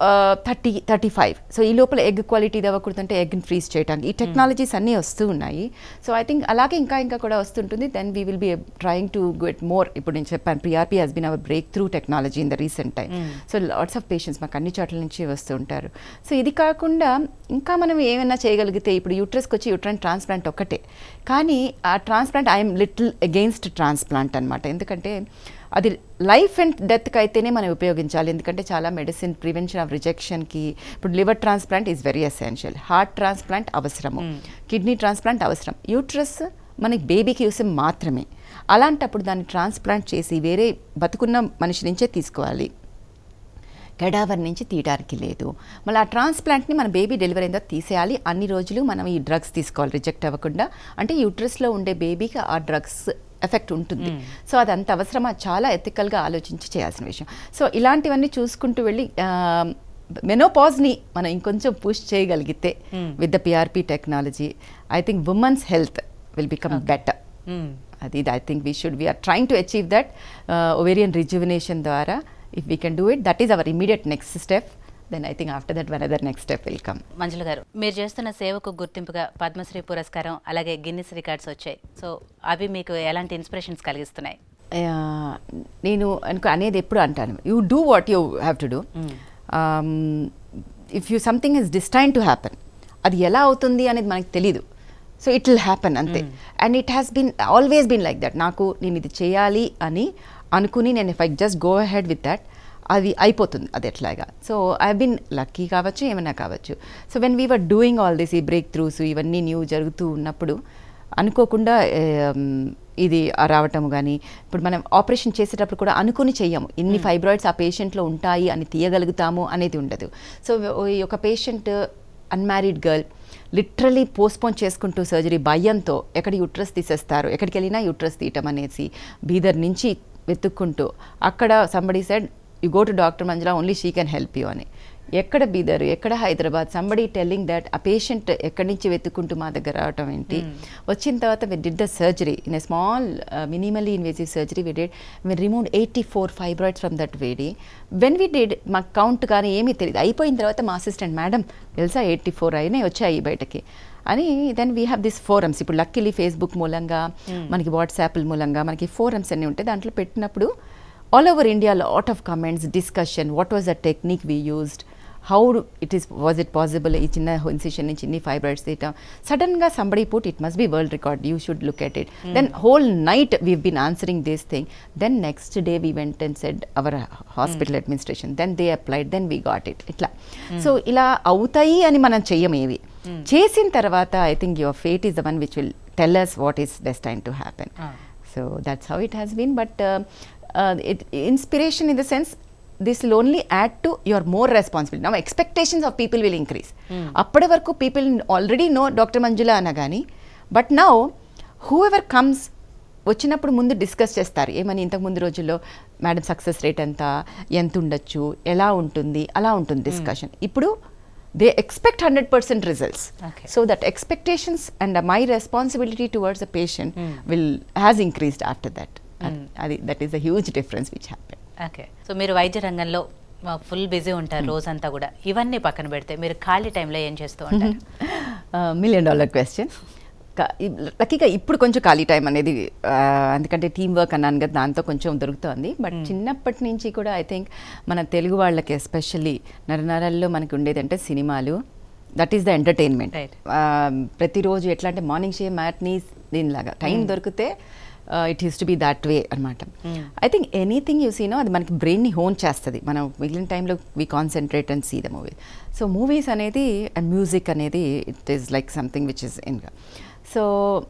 Speaker 2: thirty thirty five so ఈ లోపల ఎగ్ క్వాలిటీ ఇది అవ్వకూడదంటే ఎగ్ని ఫ్రీజ్ చేయడానికి ఈ టెక్నాలజీస్ అన్నీ వస్తూ ఉన్నాయి సో ఐ థింక్ అలాగే ఇంకా ఇంకా కూడా వస్తుంటుంది then we will be trying to get more ఇప్పుడు నేను చెప్పాను PRP has been our breakthrough technology in the recent time so lots of patients మాకు అన్ని చోట్ల నుంచి వస్తూ ఉంటారు సో ఇది కాకుండా ఇంకా మనం ఏమైనా చేయగలిగితే ఇప్పుడు యూట్రస్కి వచ్చి యూట్రన్ ట్రాన్స్ప్లాంట్ ఒక్కటే కానీ ఆ transplant I'm little against transplant అనమాట ఎందుకంటే అది లైఫ్ అండ్ డెత్కి అయితేనే మనం ఉపయోగించాలి ఎందుకంటే చాలా మెడిసిన్ ప్రివెన్షన్ ఆఫ్ రిజెక్షన్కి ఇప్పుడు liver transplant is very essential heart transplant అవసరము కిడ్నీ ట్రాన్స్ప్లాంట్ అవసరం యూట్రస్ మనకి బేబీకి యూస్ మాత్రమే అలాంటప్పుడు దాన్ని ట్రాన్స్ప్లాంట్ చేసి వేరే బతుకున్న మనిషి నుంచే తీసుకోవాలి గడావర్ నుంచి తీయడానికి లేదు మళ్ళీ ఆ ట్రాన్స్ప్లాంట్ని మన బేబీ డెలివరీ అయిందో తీసేయాలి అన్ని రోజులు మనం ఈ డ్రగ్స్ తీసుకోవాలి రిజెక్ట్ అవ్వకుండా అంటే యూట్రస్లో ఉండే బేబీకి ఆ డ్రగ్స్ ఎఫెక్ట్ ఉంటుంది సో అది అంత అవసరమా చాలా ఎథికల్గా ఆలోచించి చేయాల్సిన విషయం సో ఇలాంటివన్నీ చూసుకుంటూ వెళ్ళి మెనోపాజ్ని మనం ఇంకొంచెం పుష్ చేయగలిగితే with the PRP technology I think women's health will become better అది I think we should we're trying to achieve that ovarian rejuvenation ద్వారా if we can do it that is our immediate next step then I think after that one other next step will come
Speaker 1: Manjula garu మీరు చేస్తున్న సేవకు గుర్తింపుగా పద్మశ్రీ పురస్కారం అలాగే Guinness records వచ్చాయి so అవి మీకు ఎలాంటి ఇన్స్పిరేషన్స్ కలిగిస్తున్నాయి
Speaker 2: నేను అనుకో అనేది ఎప్పుడు అంటాను you do what you have to do if you something is destine to happen అది ఎలా అవుతుంది అనేది మనకు తెలీదు సో ఇట్ విల్ హ్యాపెన్ అంతే and it has been always been like that నాకు నేను ఇది చేయాలి అని అనుకుని నేను if I just go ahead with that అది అయిపోతుంది అది ఎట్లాగా సో ఐ బిన్ లక్కీ కావచ్చు ఏమైనా కావచ్చు so when we were doing all this ఈ బ్రేక్ త్రూస్ ఇవన్నీ న్యూ జరుగుతూ ఉన్నప్పుడు అనుకోకుండా um, ఇది రావటం కానీ ఇప్పుడు మనం ఆపరేషన్ చేసేటప్పుడు కూడా అనుకుని చెయ్యము ఇన్ని ఫైబ్రాయిడ్స్ ఆ పేషెంట్లో ఉంటాయి అని తీయగలుగుతాము అనేది ఉండదు సో ఈ ఒక patient unmarried girl literally postpone చేసుకుంటూ సర్జరీ భయంతో ఎక్కడ యూట్రస్ తీసేస్తారు ఎక్కడికి వెళ్ళినా యూట్రస్ తీయటం అనేసి బీదర్ నుంచి వెతుక్కుంటూ అక్కడ somebody said you go to doctor Manjula only she can help you అని ఎక్కడ బీదర్ ఎక్కడ హైదరాబాద్ సంబడి టెల్లింగ్ దట్ ఆ పేషెంట్ ఎక్కడి నుంచి వెతుక్కుంటూ మా దగ్గర రావటం ఏంటి వచ్చిన తర్వాత we did the surgery in a small minimally invasive surgery we did we remove eighty four fibroids from that వేడి వెన్ వి డిడ్ మా కౌంట్ కానీ ఏమీ తెలియదు అయిపోయిన తర్వాత మా అసిస్టెంట్ మేడం తెలుసా ఎయిటీ ఫోర్ అయినాయి వచ్చాయి బయటకి అని then we have this forums ఇప్పుడు లక్కీలీ ఫేస్బుక్ మూలంగా మనకి వాట్సాప్ మూలంగా మనకి ఫోరమ్స్ అన్నీ ఉంటాయి దాంట్లో పెట్టినప్పుడు all over India lot of comments discussion what was the technique we used how it is was it possible ఈ చిన్న ఇన్సిషన్ నుంచి ఇన్ని ఫైబ్రాయిడ్స్ తీయటం సడన్గా somebody put it must be world record you should look at it then whole night we been answering this thing then next day we went and said our hospital administration then they applied then we got it ఇట్లా so ఇలా అవుతాయి అని మనం చెయ్యమేవి చేసిన తర్వాత I think your fate is the one which will tell us what is destine to happen so that's how it has been but it inspiration in the sense this will only add to your more responsibility now expectations of people will increase అప్పటి వరకు people already know doctor Manjula Anagani but now whoever comes వచ్చినప్పుడు ముందు discuss చేస్తారు ఏమని ఇంతకు ముందు రోజుల్లో madam success rate ఎంత ఎంత ఉండొచ్చు ఎలా ఉంటుంది అలా ఉంటుంది డిస్కషన్ ఇప్పుడు they expect hundred percent results
Speaker 1: Okay.
Speaker 2: So that expectations and my responsibility towards the patient will has increased after that అది that is a huge difference which happen
Speaker 1: okay so మీరు వైద్య రంగంలో ఫుల్ బిజీ ఉంటారు రోజంతా కూడా ఇవన్నీ పక్కన పెడితే మీరు ఖాళీ టైంలో ఏం చేస్తూ ఉంటారు
Speaker 2: మిలియన్ డాలర్ క్వశ్చన్ లక్కీగా ఇప్పుడు కొంచెం ఖాళీ టైం అనేది ఆ, ఎందుకంటే టీం వర్క్ అన్నాను కదా దాంతో కొంచెం దొరుకుతోంది బట్ చిన్నప్పటి నుంచి కూడా ఐ థింక్ మన తెలుగు వాళ్ళకి ఎస్పెషల్లీ నరనరాల్లో మనకి ఉండేది అంటే సినిమాలు that is the entertainment
Speaker 1: Right.
Speaker 2: ప్రతిరోజు ఎట్లా అంటే మార్నింగ్ షే మ్యాట్నీస్ దీనిలాగా టైం దొరికితే it use to be that way అనమాట I think anything you see no అది మనకి బ్రెయిన్ని హోన్ చేస్తుంది మనం మిగిలిన టైంలో we concentrate and see the movie so movies అనేది అండ్ మ్యూజిక్ అనేది it is like something which is ఇన్గా సో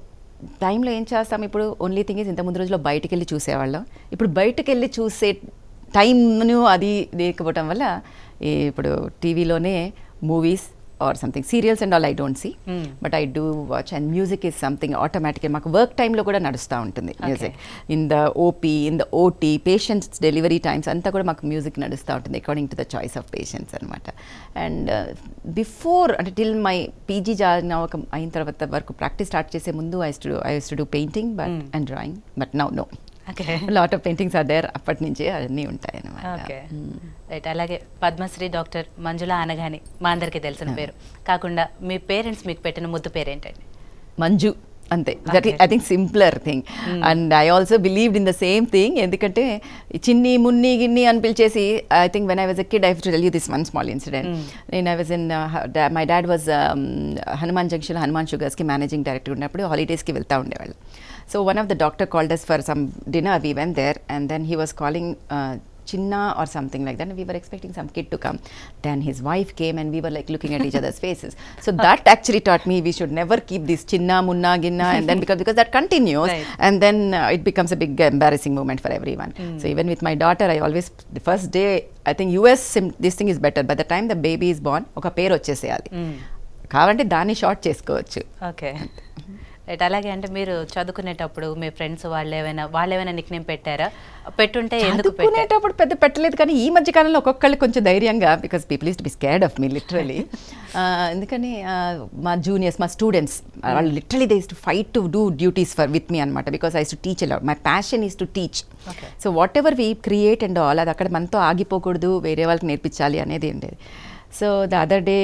Speaker 2: టైంలో ఏం చేస్తాం ఇప్పుడు ఓన్లీ థింగ్ ఇస్ ఇంత ముందు రోజుల్లో బయటికి వెళ్ళి చూసేవాళ్ళం ఇప్పుడు బయటకు వెళ్ళి చూసే టైంను అది లేకపోవటం వల్ల ఈ ఇప్పుడు టీవీలోనే movies or something serials and all I don't see
Speaker 1: Hmm.
Speaker 2: But I do watch and music is something automatic మాకు వర్క్ టైంలో కూడా నడుస్తూ ఉంటుంది music in the OP in the OT patients delivery times అంతా కూడా మాకు మ్యూజిక్ నడుస్తూ ఉంటుంది according to the choice of patients అనమాట అండ్ బిఫోర్ అంటే టిల్ మై పీజీ జాయిన్ అవ్వక అయిన తర్వాత వరకు ప్రాక్టీస్ స్టార్ట్ చేసే ముందు I to I to do painting but and drawing but now no
Speaker 1: okay
Speaker 2: lot of paintings are there అప్పటి నుంచే అన్నీ ఉంటాయి అనమాట
Speaker 1: ఓకే రైట్ అలాగే పద్మశ్రీ డాక్టర్ మంజుల అనగాని మా అందరికీ తెలిసిన పేరు కాకుండా మీ పేరెంట్స్ మీకు పెట్టిన ముద్దు పేరేంటండి
Speaker 2: మంజు అంతే that
Speaker 1: Okay.
Speaker 2: I think simpler thing and I also believed in the same thing ఎందుకంటే చిన్ని మున్ని గిన్ని అని పిలిచేసి I think when I was a kid I to tell you this one small incident నేను I was in my dad was Hanuman Junction Hanuman షుగర్స్కి managing director ఉన్నప్పుడు హాలిడేస్కి వెళ్తూ ఉండేవాళ్ళు so one of the doctor called us for some dinner we when there and then he was calling Chinna or something like that. And we were expecting some kid to come. Then his wife came and we were like looking at each other's faces. So that actually taught me we should never keep this Chinna, Munna, Ginna and then because, because that continues
Speaker 1: Right.
Speaker 2: and then uh, it becomes a big embarrassing moment for everyone. So even with my daughter, I always, the first day, I think US, sim- this thing is better. By the time the baby is born, ఒక పేరు వచ్చేసేయాలి కావాలంటే దాన్ని short చేసుకోవచ్చు
Speaker 1: okay right అలాగే అంటే మీరు చదువుకునేటప్పుడు మీ friends వాళ్ళు ఏమైనా వాళ్ళు ఏమైనా నిక్ నేమ్ పెట్టారా పెట్టుంటే ఎందుకు పెట్టారు
Speaker 2: చదువుకునేటప్పుడు పెద్ద పెట్టలేదు కానీ ఈ మధ్య కాలంలో ఒక్కొక్కళ్ళు కొంచెం ధైర్యంగా because people is to be scared of me literally ఎందుకని ఆ, మా జూనియర్స్ మా స్టూడెంట్స్ వాళ్ళు literally they is to fight to do duties for with me అనమాట because I to teach aloud my passion is to teach
Speaker 1: Okay.
Speaker 2: So whatever we create and all అది అక్కడ మనతో ఆగిపోకూడదు వేరే వాళ్ళకి నేర్పించాలి అనేది ఉండేది so the other day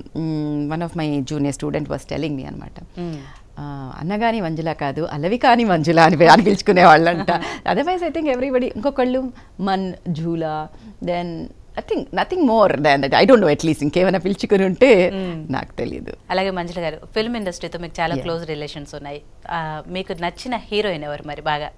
Speaker 2: one of my junior student was telling me అనమాట ఆ, అన్నగాని మంజుల కాదు అలవి కాని మంజుల అని అని పిలుచుకునే వాళ్ళంట అదర్వైజ్ ఐ థింక్ ఎవ్రీబడి ఇంకొకళ్ళు Manjula then I think nothing more than that I don't know at least ఇంకేమైనా పిలుచుకుని ఉంటే నాకు తెలియదు
Speaker 1: అలాగే మంజుల గారు ఫిల్మ్ ఇండస్ట్రీతో మీకు చాలా
Speaker 2: Yeah.
Speaker 1: క్లోజ్ రిలేషన్స్ ఉన్నాయి ఆ, మీకు నచ్చిన హీరోయిన్ ఎవరు మరి బాగా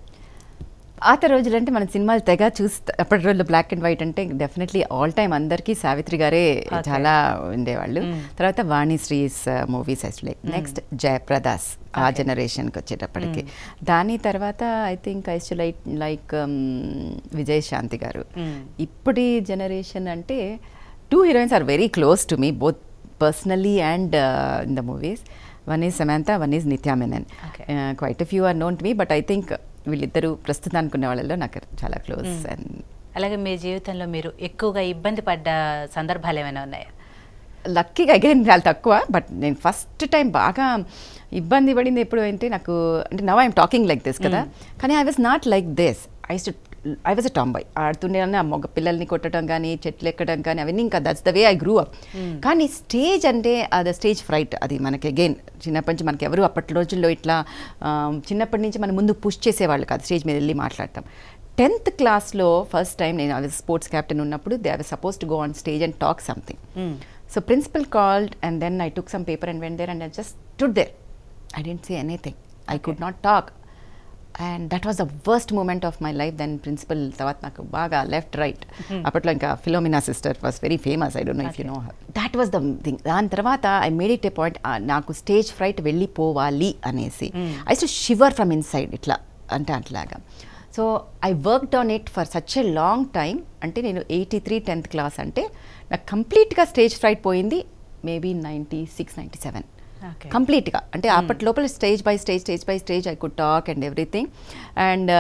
Speaker 2: పాత రోజులు అంటే మన సినిమాలు తెగ చూస్తా అప్పటి రోజుల్లో బ్లాక్ అండ్ వైట్ అంటే డెఫినెట్లీ ఆల్ టైమ్ అందరికీ సావిత్రి గారే
Speaker 1: Okay.
Speaker 2: చాలా ఉండేవాళ్ళు
Speaker 1: Mm.
Speaker 2: తర్వాత Vanisri's movies actually next Jayaprada's ఆ
Speaker 1: Okay.
Speaker 2: జనరేషన్కి వచ్చేటప్పటికి దాని తర్వాత I think I's like like Vijayashanti garu
Speaker 1: Mm.
Speaker 2: ఇప్పటి జనరేషన్ అంటే two heroines are very close to me both personally and in the movies one is Samantha one is Nithya Menen
Speaker 1: Okay.
Speaker 2: Quite few are known to me but I think వీళ్ళిద్దరూ ప్రస్తుతం అనుకునే వాళ్ళలో నాకు చాలా close
Speaker 1: Mm.
Speaker 2: And
Speaker 1: అలాగే మీ జీవితంలో మీరు ఎక్కువగా ఇబ్బంది పడ్డ సందర్భాలు ఏమైనా ఉన్నాయా
Speaker 2: లక్కీగా అగైన్ చాలా తక్కువ బట్ నేను ఫస్ట్ టైం బాగా ఇబ్బంది పడింది ఎప్పుడు అంటే నాకు అంటే now I'm talking like this కదా కానీ I was not like this I to I was a tomboy ఆడుతుండే ఆ మగ పిల్లల్ని కొట్టడం కానీ చెట్లు ఎక్కడం కానీ అవన్నీ ఇంకా that's the way I grew up కానీ స్టేజ్ అంటే అది స్టేజ్ ఫ్రైట్ అది మనకి అగైన్ చిన్నప్పటి నుంచి మనకి ఎవరు అప్పటి రోజుల్లో ఇట్లా ఆ, చిన్నప్పటి నుంచి మన ముందు పుష్ చేసేవాళ్ళు కాదు స్టేజ్ మీద వెళ్ళి మాట్లాడటం టెన్త్ క్లాస్లో ఫస్ట్ టైం నేను ఐ స్పోర్ట్స్ క్యాప్టెన్ ఉన్నప్పుడు they are suppose to go on stage and talk something
Speaker 1: Mm.
Speaker 2: So principal called and then I took some paper and went there and I just stood there. I didn't say anything. I could not talk. And that was the worst moment of my life. Then principal తర్వాత నాకు బాగా left right అప్పట్లో ఇంకా Philomena sister was very famous I don't know if you
Speaker 1: Okay.
Speaker 2: No that was the thing దాని తర్వాత I made it a point నాకు stage fright వెళ్ళిపోవాలి అనేసి I to shiver from inside ఇట్లా అంటే అట్లాగా so I worked on it for such a long time అంటే నేను ఎయిటీ త్రీ టెన్త్ క్లాస్ అంటే నాకు కంప్లీట్గా స్టేజ్ ఫ్రైట్ పోయింది maybe ninety six ninety seven
Speaker 1: Okay.
Speaker 2: కంప్లీట్గా అంటే అప్పటి లోపల stage by stage stage by stage I could talk and everything and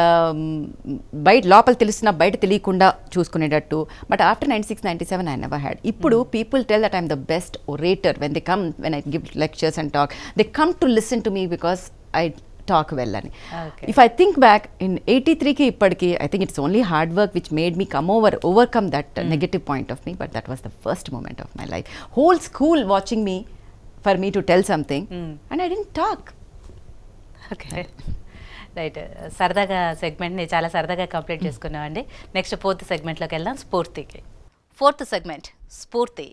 Speaker 2: బయట లోపల తెలుస్తున్న బయట తెలియకుండా చూసుకునేటట్టు but after ninety six ninety seven I never had ఇప్పుడు people tell that I'm the best orator when they come when I give lectures and talk they come to listen to me because I talk well అని
Speaker 1: Okay.
Speaker 2: If I think back in eighty త్రీకి ఇప్పటికి I think it's only hard work which made me come over overcome that negative point of me but that was the first moment of my life whole school watching me for me to tell something
Speaker 1: Mm.
Speaker 2: And I didn't talk
Speaker 1: okay right సరదాగా సెగ్మెంట్ని చాలా సరదాగా complete చేసుకున్నామండి next fourth సెగ్మెంట్లోకి వెళ్దాం స్ఫూర్తికి fourth segment స్ఫూర్తి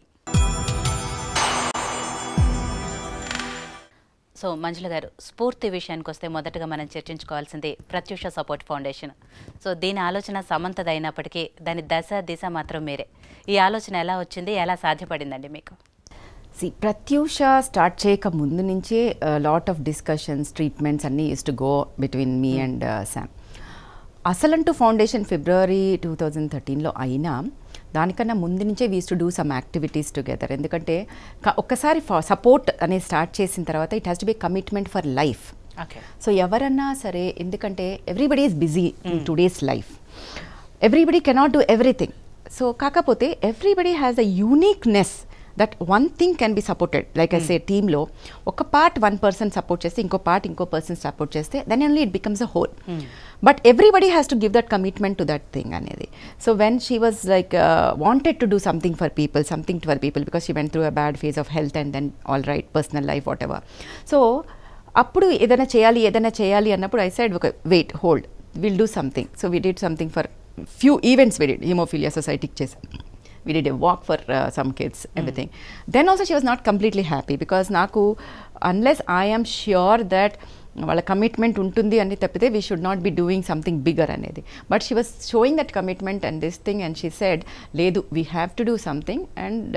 Speaker 1: so Manjula గారు స్ఫూర్తి విషయానికి వస్తే మొదటగా మనం చర్చించుకోవాల్సింది ప్రత్యూష సపోర్ట్ ఫౌండేషన్ సో దీని ఆలోచన సమంతది అయినప్పటికీ దాని దశ దిశ మాత్రం మీరే ఈ ఆలోచన ఎలా వచ్చింది ఎలా సాధ్యపడిందండి మీకు
Speaker 2: సి ప్రత్యూష స్టార్ట్ చేయక ముందు నుంచే లాట్ ఆఫ్ డిస్కషన్స్ ట్రీట్మెంట్స్ అన్నీ used to go between me and Sam అసలంటూ ఫౌండేషన్ ఫిబ్రవరి టూ థౌజండ్ థర్టీన్లో అయినా దానికన్నా ముందు నుంచే వీస్ to do some activities together ఎందుకంటే క- ఒక్కసారి సపోర్ట్ అనేది స్టార్ట్ చేసిన తర్వాత it has to be commitment for life
Speaker 1: okay
Speaker 2: so ఎవరన్నా సరే ఎందుకంటే everybody is busy in today's life everybody cannot do everything so కాకపోతే everybody has a uniqueness that one thing can be supported like I say టీంలో ఒక part one person support చేస్తే ఇంకో part ఇంకో person support చేస్తే then only it becomes a whole but everybody has to give that commitment to that thing అనేది so when she was like wanted to do something for people something for people because she went through a bad phase of health and then all right personal life whatever so అప్పుడు ఏదైనా చేయాలి ఏదైనా చేయాలి అన్నప్పుడు I side ఒక weight hold will do something so we did something for few events we did haemophilia సొసైటీకి చేసాం we did a walk for uh, some kids everything then also she was not completely happy because నాకు unless i am sure that వాళ్ళ commitment ఉంటుంది అని తప్పితే we should not be doing something bigger అనేది but she was showing that commitment and this thing and she said లేదు we have to do something and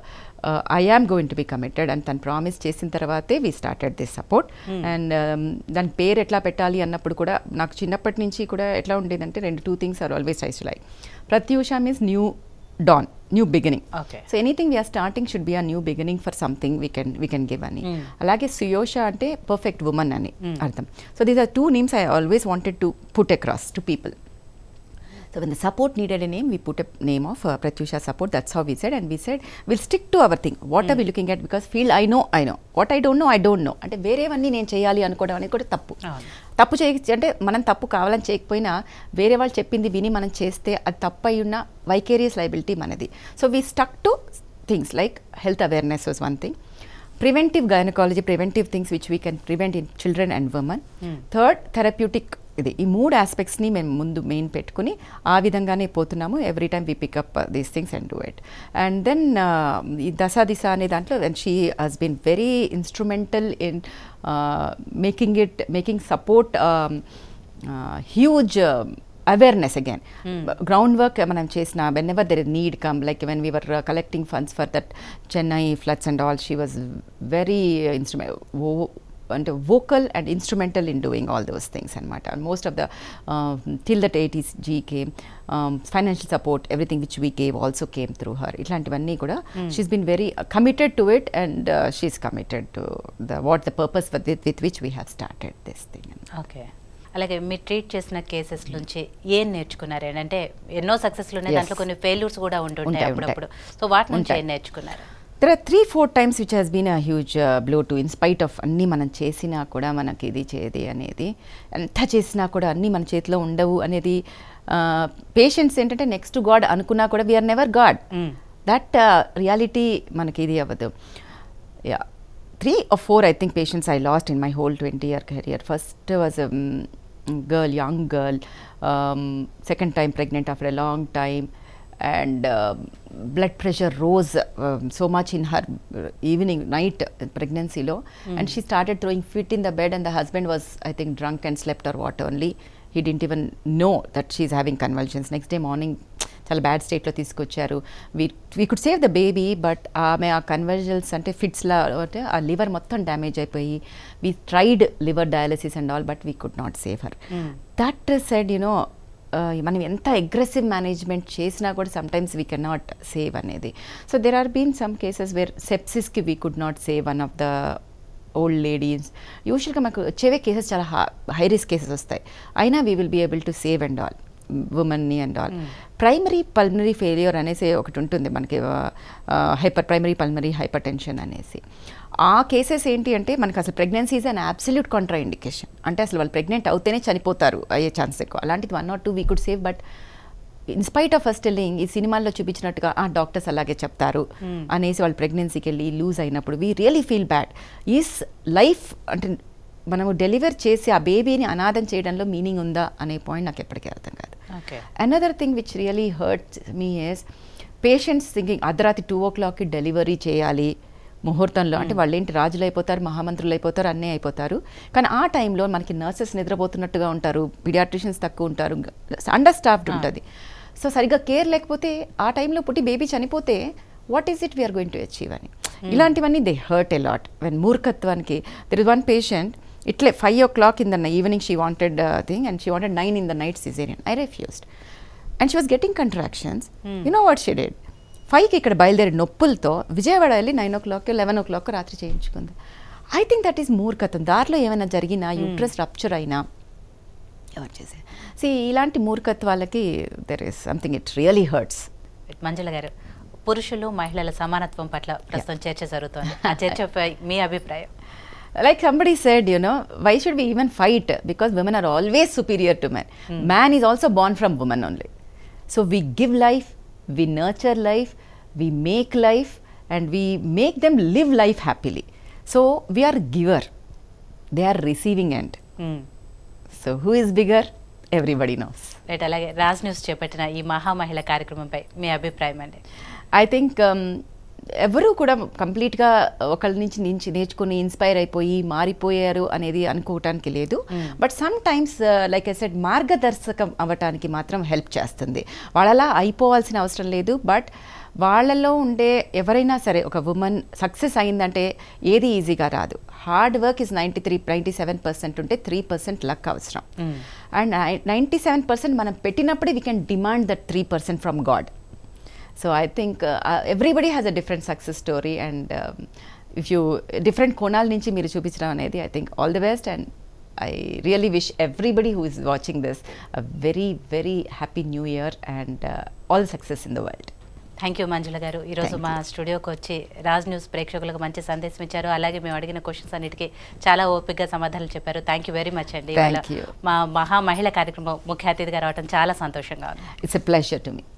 Speaker 2: I am going to be committed and తను promise చేసిన తర్వాతే we started this support and దాని పేరు ఎట్లా పెట్టాలి అన్నప్పుడు కూడా నాకు చిన్నప్పటి నుంచి కూడా ఎట్లా ఉండేదంటే రెండు two things are always eyes like Pratyusha means new dawn new beginning
Speaker 1: Okay.
Speaker 2: so anything we are starting should be a new beginning for something we can we can give అని అలాగే సుయోష అంటే పర్ఫెక్ట్ ఉమెన్ అని అర్థం so these are two names I always wanted to put across to people So when the support needed a name, we put a name of uh, Pratyusha support. That's how we said, and we said we'll stick to our thing. What are we looking at? Because field I know, I know. What I don't know, I don't know. అంటే వేరేవన్నీ నేను చేయాలి అనుకోవడం అనేది కూడా తప్పు
Speaker 1: అవును.
Speaker 2: తప్పు చేయ అంటే మనం తప్పు కావాలని చేయకపోయినా వేరే వాళ్ళు చెప్పింది విని మనం చేస్తే అది తప్పు అయి ఉన్న వైకేరియస్ లైబిలిటీ మనది so we stuck to things like health awareness was one thing preventive gynaecology preventive things which we can prevent in children and women third therapeutic ఇది ఈ మూడు ఆస్పెక్ట్స్ని మేము ముందు మెయిన్ పెట్టుకుని ఆ విధంగానే పోతున్నాము every time we pick up these things and do it and then ఈ దశా దిశ అనే దాంట్లో and she has been very instrumental in making it making support huge awareness again ground work మనం చేసిన whenever there need come like when we were collecting funds for that Chennai floods and all she was very instrument అంటే vocal and instrumental in doing all those things అనమాట most of the uh, till that 80s G came um, financial support everything which we gave also came through her ఇట్లాంటివన్నీ కూడా she's been very uh, committed to it and uh, she's committed to the what the purpose with, with which we have started this thing
Speaker 1: okay అలాగే మీరు treat చేసిన cases నుంచి ఏం నేర్చుకున్నారు అంటే ఎన్నో సక్సెస్లు ఉన్నాయి
Speaker 2: Yes.
Speaker 1: దాంట్లో కొన్ని ఫెయిల్యూర్స్ కూడా ఉంటుంటాయి
Speaker 2: ఉంటాయి,
Speaker 1: అప్పుడప్పుడు సో వాటి నుంచి
Speaker 2: ఉంటాయి.
Speaker 1: ఏం నేర్చుకున్నారు
Speaker 2: there are three four times which has been a huge blow to in spite of అన్నీ మనం చేసినా కూడా మనకి ఇది చేయది అనేది ఎంత చేసినా కూడా అన్నీ మన చేతిలో ఉండవు అనేది పేషెంట్స్ ఏంటంటే నెక్స్ట్ గాడ్ అనుకున్నా కూడా we are never God
Speaker 1: Mm.
Speaker 2: That reality మనకి ఇది అవ్వదు yeah three or four I think patients I lost in my whole twenty year career first was girl young girl second time pregnant after a long time and uh, blood pressure rose um, so much in her uh, evening night pregnancy low and she started throwing fit in the bed and the husband was i think drunk and slept or what only he didn't even know that she's having convulsions next day morning చాలా bad స్టేట్లో తీసుకొచ్చారు we we could save the baby but ఆమె ఆ కన్వర్జల్స్ అంటే ఫిట్స్లా అంటే ఆ liver మొత్తం damage అయిపోయి we tried liver dialysis and all but we could not save her that said you know మనం ఎంత అగ్రెసివ్ మేనేజ్మెంట్ చేసినా కూడా sometimes we can not save అనేది so there are been some cases where సెప్సిస్కి we could not save one of the old ladies యూజువల్గా మాకు వచ్చేవే cases చాలా హై రిస్క్ కేసెస్ వస్తాయి అయినా we will be able to save and all ఉమెన్ని and all primary pulmonary failure అనేసి ఒకటి ఉంటుంది మనకి hyper primary pulmonary hypertension అనేసి ఆ కేసెస్ ఏంటి అంటే మనకి అసలు pregnancy is an absolute contraindication అంటే అసలు వాళ్ళు ప్రెగ్నెంట్ అవుతేనే చనిపోతారు అయ్యే ఛాన్స్ ఎక్కువ అలాంటిది one not two we could save but in spite of first telling ఈ సినిమాల్లో చూపించినట్టుగా ఆ డాక్టర్స్ అలాగే చెప్తారు అనేసి వాళ్ళు ప్రెగ్నెన్సీకి వెళ్ళి లూజ్ అయినప్పుడు we really feel bad is life అంటే మనము డెలివర్ చేసి ఆ బేబీని అనాథం చేయడంలో మీనింగ్ ఉందా అనే పాయింట్ నాకు ఎప్పటికీ అర్థం కాదు
Speaker 1: okay
Speaker 2: another thing which really hurt me is patients thinking అర్ధరాత్రి టూ ఓ క్లాక్కి డెలివరీ చేయాలి ముహూర్తంలో అంటే వాళ్ళు ఏంటి రాజులు అయిపోతారు మహామంత్రులు అయిపోతారు అన్నీ అయిపోతారు కానీ ఆ టైంలో మనకి నర్సెస్ నిద్రపోతున్నట్టుగా ఉంటారు పిడియాట్రిషియన్స్ తక్కువ ఉంటారు అండర్ స్టాఫ్డ్ ఉంటుంది సో సరిగ్గా కేర్ లేకపోతే ఆ టైంలో పుట్టి బేబీ చనిపోతే what is it we're going to achieve అని ఇలాంటివన్నీ they hurt a lot when మూర్ఖత్వానికి దెర్ ఇస్ వన్ పేషెంట్ ఇట్లే five o'clock in the evening she wanted thing and she wanted nine in the night caesarean I refused and she was getting contractions you know what she did ఫైవ్కి ఇక్కడ బయలుదేరి నొప్పులతో విజయవాడ వెళ్ళి nine o'clock eleven o'clock రాత్రి చేయించుకుంది I think that is మూర్ఖత్వం దారిలో ఏమైనా జరిగినా యూట్రస్ రప్చర్ అయినా ఎవరు చేసే సి ఇలాంటి మూర్ఖత్వాలకి there is something it really hurts
Speaker 1: Manjula గారు పురుషులు మహిళల సమానత్వం పట్ల ప్రస్తుతం చర్చ జరుగుతోంది ఆ చర్చపై మీ అభిప్రాయం
Speaker 2: like somebody said, you know, why should we even fight? Because women are always superior to men. Man is also born from woman only. So we give life, we nurture life, we make life, and we make them live life happily. So we are giver, they are receiving end.
Speaker 1: మ్మ్.
Speaker 2: So who is bigger? Everybody knows.
Speaker 1: Right అలాగే Raj news చేపట్టిన ఈ మహామహిళ కార్యక్రమంపై మీ అభిప్రాయం అండి
Speaker 2: I think ఎవరు కూడా కంప్లీట్గా ఒకళ్ళ నుంచి నుంచి నేర్చుకుని ఇన్స్పైర్ అయిపోయి మారిపోయారు అనేది అనుకోవటానికి లేదు but sometimes like I said మార్గదర్శకం అవ్వటానికి మాత్రం హెల్ప్ చేస్తుంది వాళ్ళలా అయిపోవాల్సిన అవసరం లేదు బట్ వాళ్ళలో ఉండే ఎవరైనా సరే ఒక ఉమెన్ సక్సెస్ అయిందంటే ఏది ఈజీగా రాదు hard work is ninety three ninety seven percent ఉంటే త్రీ పర్సెంట్ లక్ అవసరం అండ్ నైంటీ సెవెన్ పర్సెంట్ మనం పెట్టినప్పుడే we can demand that three percent from God so I think everybody has a different success story and if you different కోణాల నుంచి మీరు చూపించడం అనేది I think all the best and I really wish everybody who is watching this a very very happy new year and all success in the world
Speaker 1: thank you Manjula గారు ఈరోజు
Speaker 2: Thank
Speaker 1: మా స్టూడియోకి వచ్చి రాజ్ న్యూస్ ప్రేక్షకులకు మంచి సందేశం ఇచ్చారు అలాగే మేము అడిగిన క్వశ్చన్స్ అన్నిటికీ చాలా ఓపికగా సమాధానాలు చెప్పారు థ్యాంక్ యూ వెరీ మచ్ అండి
Speaker 2: Thank
Speaker 1: ఇవాళ
Speaker 2: you.
Speaker 1: మా మహా మహిళ కార్యక్రమం ముఖ్య అతిథిగా రావడం చాలా సంతోషంగా ఉంది
Speaker 2: it's a pleasure to me